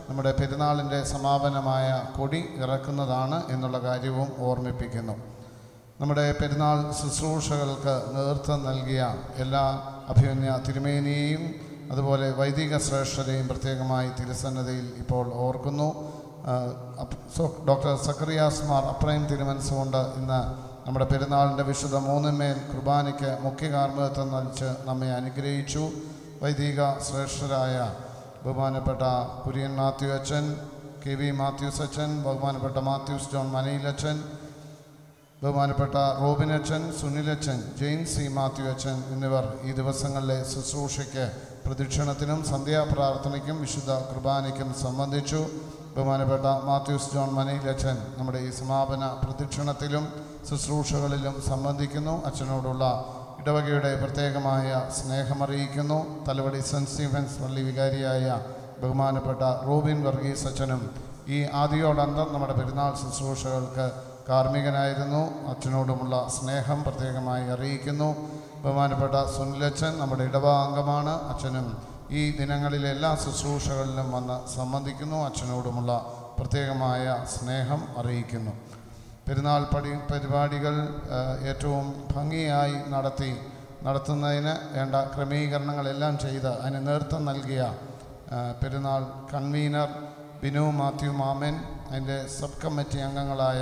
നമ്മുടെ പെരുന്നാളിൻ്റെ സമാപനമായ കൊടി ഇറക്കുന്നതാണ് എന്നുള്ള കാര്യവും ഓർമ്മിപ്പിക്കുന്നു നമ്മുടെ പെരുന്നാൾ ശുശ്രൂഷകൾക്ക് നേതൃത്വം നൽകിയ എല്ലാ അഭിമന്യ തിരുമേനിയെയും അതുപോലെ വൈദിക ശ്രേഷ്ഠരെയും പ്രത്യേകമായി തിരുസന്നതയിൽ ഇപ്പോൾ ഓർക്കുന്നു ആഹ് അപ്- സോ- ഡോക്ടർ സക്കറിയാസ് മാർ അപ്രൈം തിരുമനസുകൊണ്ട് ഇന്ന് നമ്മുടെ പെരുന്നാളിൻ്റെ വിശുദ്ധ മൂന്നിന്മേൽ കുർബാനയ്ക്ക് മുഖ്യ കാർമ്മികത്വം നയിച്ച് നമ്മെ അനുഗ്രഹിച്ചു വൈദിക ശ്രേഷ്ഠരായ ബഹുമാനപ്പെട്ട കുര്യൻ മാത്യു അച്ഛൻ കെ വി മാത്യൂസ് അച്ഛൻ ബഹുമാനപ്പെട്ട മാത്യൂസ് ജോൺ മനയിലച്ഛൻ ബഹുമാനപ്പെട്ട റോബിനച്ചൻ സുനിലച്ചൻ ജെയിൻ സി മാത്യു അച്ഛൻ എന്നിവർ ഈ ദിവസങ്ങളിലെ ശുശ്രൂഷയ്ക്ക് പ്രദക്ഷിണത്തിനും സന്ധ്യാപ്രാർത്ഥനയ്ക്കും വിശുദ്ധ കുർബാനയ്ക്കും സംബന്ധിച്ചു ബഹുമാനപ്പെട്ട മാത്യൂസ് ജോൺ മനയിലച്ചൻ നമ്മുടെ ഈ സമാപന പ്രദക്ഷിണത്തിലും ശുശ്രൂഷകളിലും സംബന്ധിക്കുന്നു അച്ഛനോടുള്ള ഇടവകയുടെ പ്രത്യേകമായ സ്നേഹമറിയിക്കുന്നു തലവടി സെൻറ്റ് സ്റ്റീഫൻസ് പള്ളി വികാരിയായ ബഹുമാനപ്പെട്ട റോബിൻ വർഗീസ് അച്ഛനും ഈ ആദിയോടന്തം നമ്മുടെ പെരുന്നാൾ ശുശ്രൂഷകൾക്ക് കാർമ്മികനായിരുന്നു അച്ഛനോടുമുള്ള സ്നേഹം പ്രത്യേകമായി അറിയിക്കുന്നു ബഹുമാനപ്പെട്ട സുനിലച്ഛൻ നമ്മുടെ ഇടവ അംഗമാണ് അച്ഛനും ഈ ദിനങ്ങളിലെ എല്ലാ ശുശ്രൂഷകളിലും വന്ന് സംബന്ധിക്കുന്നു അച്ഛനോടുമുള്ള പ്രത്യേകമായ സ്നേഹം അറിയിക്കുന്നു പെരുന്നാൾ പടി പരിപാടികൾ ആ, ഏറ്റവും ഭംഗിയായി നടത്തി നടത്തുന്നതിന് വേണ്ട ക്രമീകരണങ്ങളെല്ലാം ചെയ്ത് അതിന് നേതൃത്വം നൽകിയ ആ, പെരുന്നാൾ കൺവീനർ ബിനു മാത്യു മാമൻ അതിൻ്റെ സബ് കമ്മിറ്റി അംഗങ്ങളായ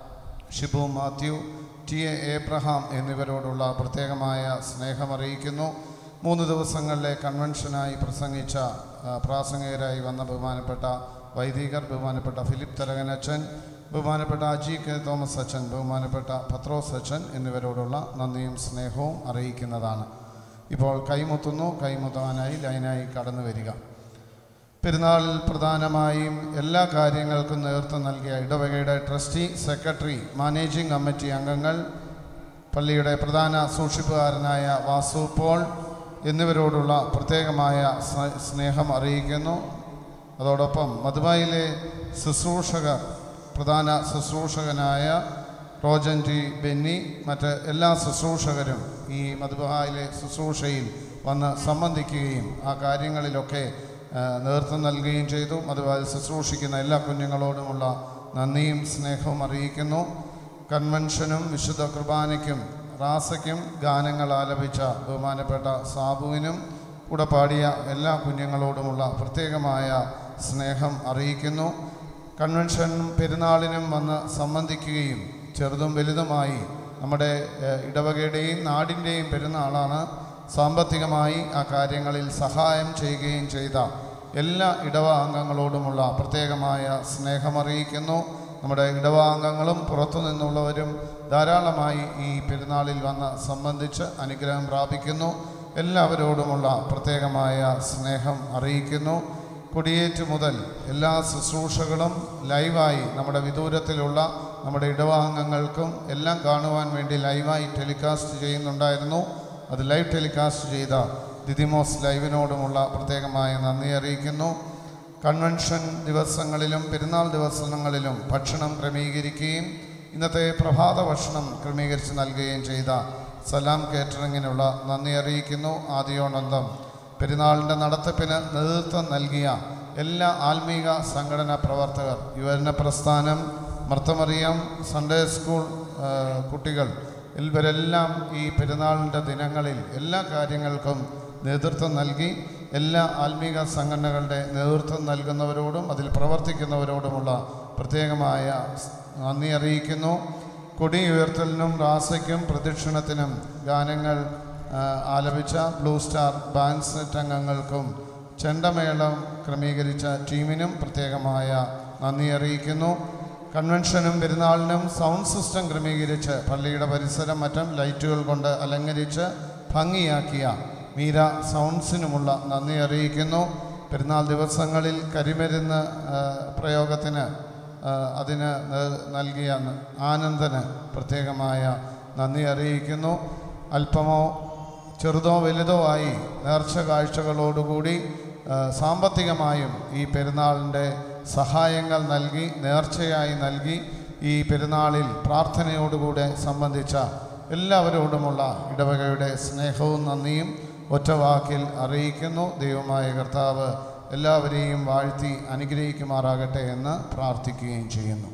Shibu Mathew T A Abraham എന്നിവരോടുള്ള പ്രത്യേകമായ സ്നേഹമറിയിക്കുന്നു മൂന്ന് ദിവസങ്ങളിലെ കൺവെൻഷനായി പ്രസംഗിച്ച ആ, പ്രാസംഗികരായി വന്ന ബഹുമാനപ്പെട്ട വൈദികർ ബഹുമാനപ്പെട്ട ഫിലിപ്പ് തരകനച്ചൻ ബഹുമാനപ്പെട്ട അജി കെ തോമസ് അച്ഛൻ ബഹുമാനപ്പെട്ട പത്രോസ് അച്ഛൻ എന്നിവരോടുള്ള നന്ദിയും സ്നേഹവും അറിയിക്കുന്നതാണ് ഇപ്പോൾ കൈമുത്തുന്നു കൈമുത്താനായി ലൈനായി കടന്നു വരിക പെരുന്നാളിൽ പ്രധാനമായും എല്ലാ കാര്യങ്ങൾക്കും നേതൃത്വം നൽകിയ ഇടവകയുടെ ട്രസ്റ്റി സെക്രട്ടറി മാനേജിംഗ് കമ്മിറ്റി അംഗങ്ങൾ പള്ളിയുടെ പ്രധാന സൂക്ഷിപ്പുകാരനായ വാസു പോൾ എന്നിവരോടുള്ള പ്രത്യേകമായ സ്നേ- സ്നേഹം അറിയിക്കുന്നു അതോടൊപ്പം മധുബായിലെ ശുശ്രൂഷകർ പ്രധാന ശുശ്രൂഷകനായ റോജൻ ടി ബെന്നി മറ്റ് എല്ലാ ശുശ്രൂഷകരും ഈ മധുബായിലെ ശുശ്രൂഷയിൽ വന്ന് സംബന്ധിക്കുകയും ആ കാര്യങ്ങളിലൊക്കെ ആ, നേതൃത്വം നൽകുകയും ചെയ്തു മധുബായിൽ ശുശ്രൂഷിക്കുന്ന എല്ലാ കുഞ്ഞുങ്ങളോടുമുള്ള നന്ദിയും സ്നേഹവും അറിയിക്കുന്നു കൺവെൻഷനും വിശുദ്ധ കുർബാനയ്ക്കും റാസയ്ക്കും ഗാനങ്ങൾ ആലപിച്ച ബഹുമാനപ്പെട്ട സാബുവിനും കൂടെ പാടിയ എല്ലാ കുഞ്ഞുങ്ങളോടുമുള്ള പ്രത്യേകമായ സ്നേഹം അറിയിക്കുന്നു കൺവെൻഷനും പെരുന്നാളിനും വന്ന് സംബന്ധിക്കുകയും ചെറുതും വലുതുമായി നമ്മുടെ ഏഹ്, ഇടവകയുടെയും നാടിൻ്റെയും പെരുന്നാളാണ് സാമ്പത്തികമായി ആ കാര്യങ്ങളിൽ സഹായം ചെയ്യുകയും ചെയ്ത എല്ലാ ഇടവ അംഗങ്ങളോടുമുള്ള പ്രത്യേകമായ സ്നേഹമറിയിക്കുന്നു നമ്മുടെ ഇടവ അംഗങ്ങളും പുറത്തു നിന്നുള്ളവരും ധാരാളമായി ഈ പെരുന്നാളിൽ വന്ന് സംബന്ധിച്ച് അനുഗ്രഹം പ്രാപിക്കുന്നു എല്ലാവരോടുമുള്ള പ്രത്യേകമായ സ്നേഹം അറിയിക്കുന്നു കൊടിയേറ്റ് മുതൽ എല്ലാ ശുശ്രൂഷകളും ലൈവായി നമ്മുടെ വിദൂരത്തിലുള്ള നമ്മുടെ ഇടവാംഗങ്ങൾക്കും എല്ലാം കാണുവാൻ വേണ്ടി ലൈവായി ടെലികാസ്റ്റ് ചെയ്യുന്നുണ്ടായിരുന്നു അത് ലൈവ് ടെലികാസ്റ്റ് ചെയ്ത ദിദിമോസ് ലൈവിനോടുമുള്ള പ്രത്യേകമായ നന്ദി അറിയിക്കുന്നു കൺവെൻഷൻ ദിവസങ്ങളിലും പെരുന്നാൾ ദിവസങ്ങളിലും ഭക്ഷണം ക്രമീകരിക്കുകയും ഇന്നത്തെ പ്രഭാത ഭക്ഷണം ക്രമീകരിച്ച് നൽകുകയും ചെയ്ത സലാം കേറ്ററിങ്ങിനുള്ള നന്ദി അറിയിക്കുന്നു ആദിയോനന്ദം പെരുന്നാളിൻ്റെ നടത്തിപ്പിന് നേതൃത്വം നൽകിയ എല്ലാ ആത്മീക സംഘടനാ പ്രവർത്തകർ യുവജന പ്രസ്ഥാനം മർത്തമറിയം സൺഡേ സ്കൂൾ ആ, കുട്ടികൾ ഇവരെല്ലാം ഈ പെരുന്നാളിൻ്റെ ദിനങ്ങളിൽ എല്ലാ കാര്യങ്ങൾക്കും നേതൃത്വം നൽകി എല്ലാ ആത്മീക സംഘടനകളുടെ നേതൃത്വം നൽകുന്നവരോടും അതിൽ പ്രവർത്തിക്കുന്നവരോടുമുള്ള പ്രത്യേകമായ സ് നന്ദി അറിയിക്കുന്നു കൊടി ഉയർത്തലിനും റാസയ്ക്കും പ്രദക്ഷിണത്തിനും ഗാനങ്ങൾ ആ, ആലപിച്ച ബ്ലൂ സ്റ്റാർ ബാൻഡ് സെറ്റ് അംഗങ്ങൾക്കും ചെണ്ടമേളം ക്രമീകരിച്ച ടീമിനും പ്രത്യേകമായ നന്ദി അറിയിക്കുന്നു കൺവെൻഷനും പെരുന്നാളിനും സൗണ്ട് സിസ്റ്റം ക്രമീകരിച്ച് പള്ളിയുടെ പരിസരം മറ്റും ലൈറ്റുകൾ കൊണ്ട് അലങ്കരിച്ച് ഭംഗിയാക്കിയ മീര സൗണ്ട്സിനുമുള്ള നന്ദി അറിയിക്കുന്നു പെരുന്നാൾ ദിവസങ്ങളിൽ കരിമരുന്ന് ആ, പ്രയോഗത്തിന് ആ, അതിന് നേ- നൽകിയ ന- ആനന്ദന് പ്രത്യേകമായ നന്ദി അറിയിക്കുന്നു അല്പമോ ചെറുതോ വലുതോ ആയി നേർച്ച കാഴ്ചകളോടുകൂടി ആ, സാമ്പത്തികമായും ഈ പെരുന്നാളിൻ്റെ സഹായങ്ങൾ നൽകി നേർച്ചയായി നൽകി ഈ പെരുന്നാളിൽ പ്രാർത്ഥനയോടുകൂടെ സംബന്ധിച്ച എല്ലാവരോടുമുള്ള ഇടവകയുടെ സ്നേഹവും നന്ദിയും ഒറ്റ വാക്കിൽ അറിയിക്കുന്നു ദൈവമായ കർത്താവ് എല്ലാവരെയും വാഴ്ത്തി അനുഗ്രഹിക്കുമാറാകട്ടെ എന്ന് പ്രാർത്ഥിക്കുകയും ചെയ്യുന്നു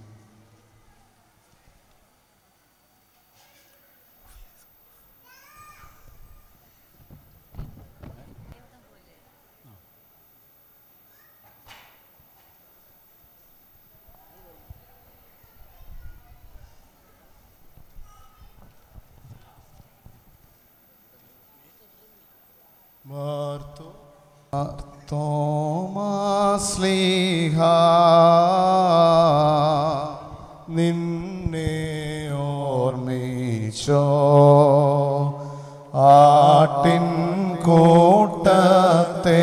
മാർത്തു തോമാസ്ലീഹ നിന്നെ ഓർമ്മിച്ചോ ആട്ടിൻ കൂട്ടത്തെ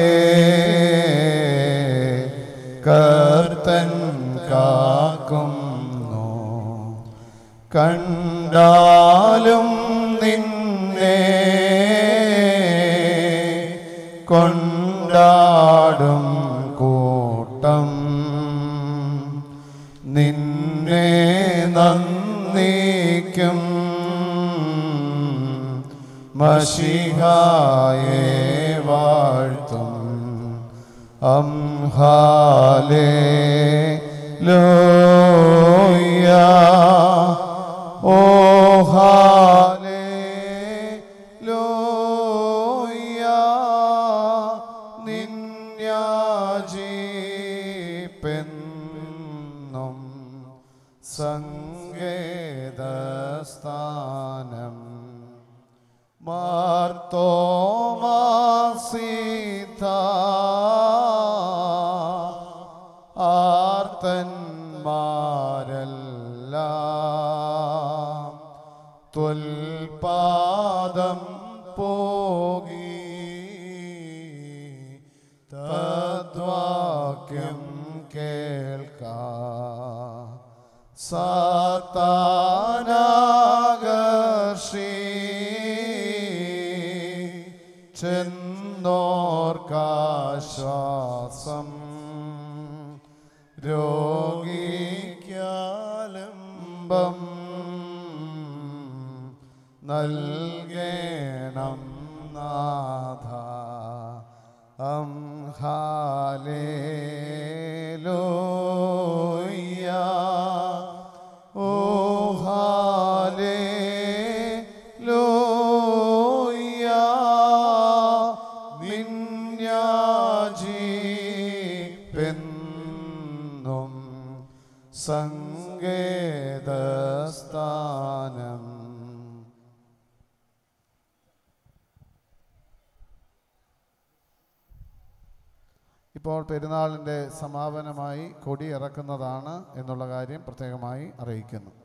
കർത്തൻ കാക്കുന്നു കണ്ടാലും നിന്നെ കൊണ്ടാടും കൂട്ടം നിന്നെ നന്ദിക്കും മഷിഹായെ വാഴ്ത്തും അംഹാലേ ലോയ ഓ ഹാലേ ലോയ നിന്യാജീപ്പെന്നും സങ്കേതസ്ഥാനം മാർത്തോമാസീത ആർത്തന്മാരെല്ലാം ത്വൽപാദം പോകി തദ്വാക്യം കേൾക്ക സാത്താനാകർഷി ചെന്നോർക്കാശ്വാസം രോഗിക്കാലംബം നൽകേണം നാഥ അം ഹാലേലൂയ ഓ ഹാലേലൂയ നിന്യാജീപ്പെന്നും സങ്കേതസ്ഥാനം ഇപ്പോൾ പെരുന്നാളിൻ്റെ സമാപനമായി കൊടി ഇറക്കുന്നതാണ് എന്നുള്ള കാര്യം പ്രത്യേകമായി അറിയിക്കുന്നു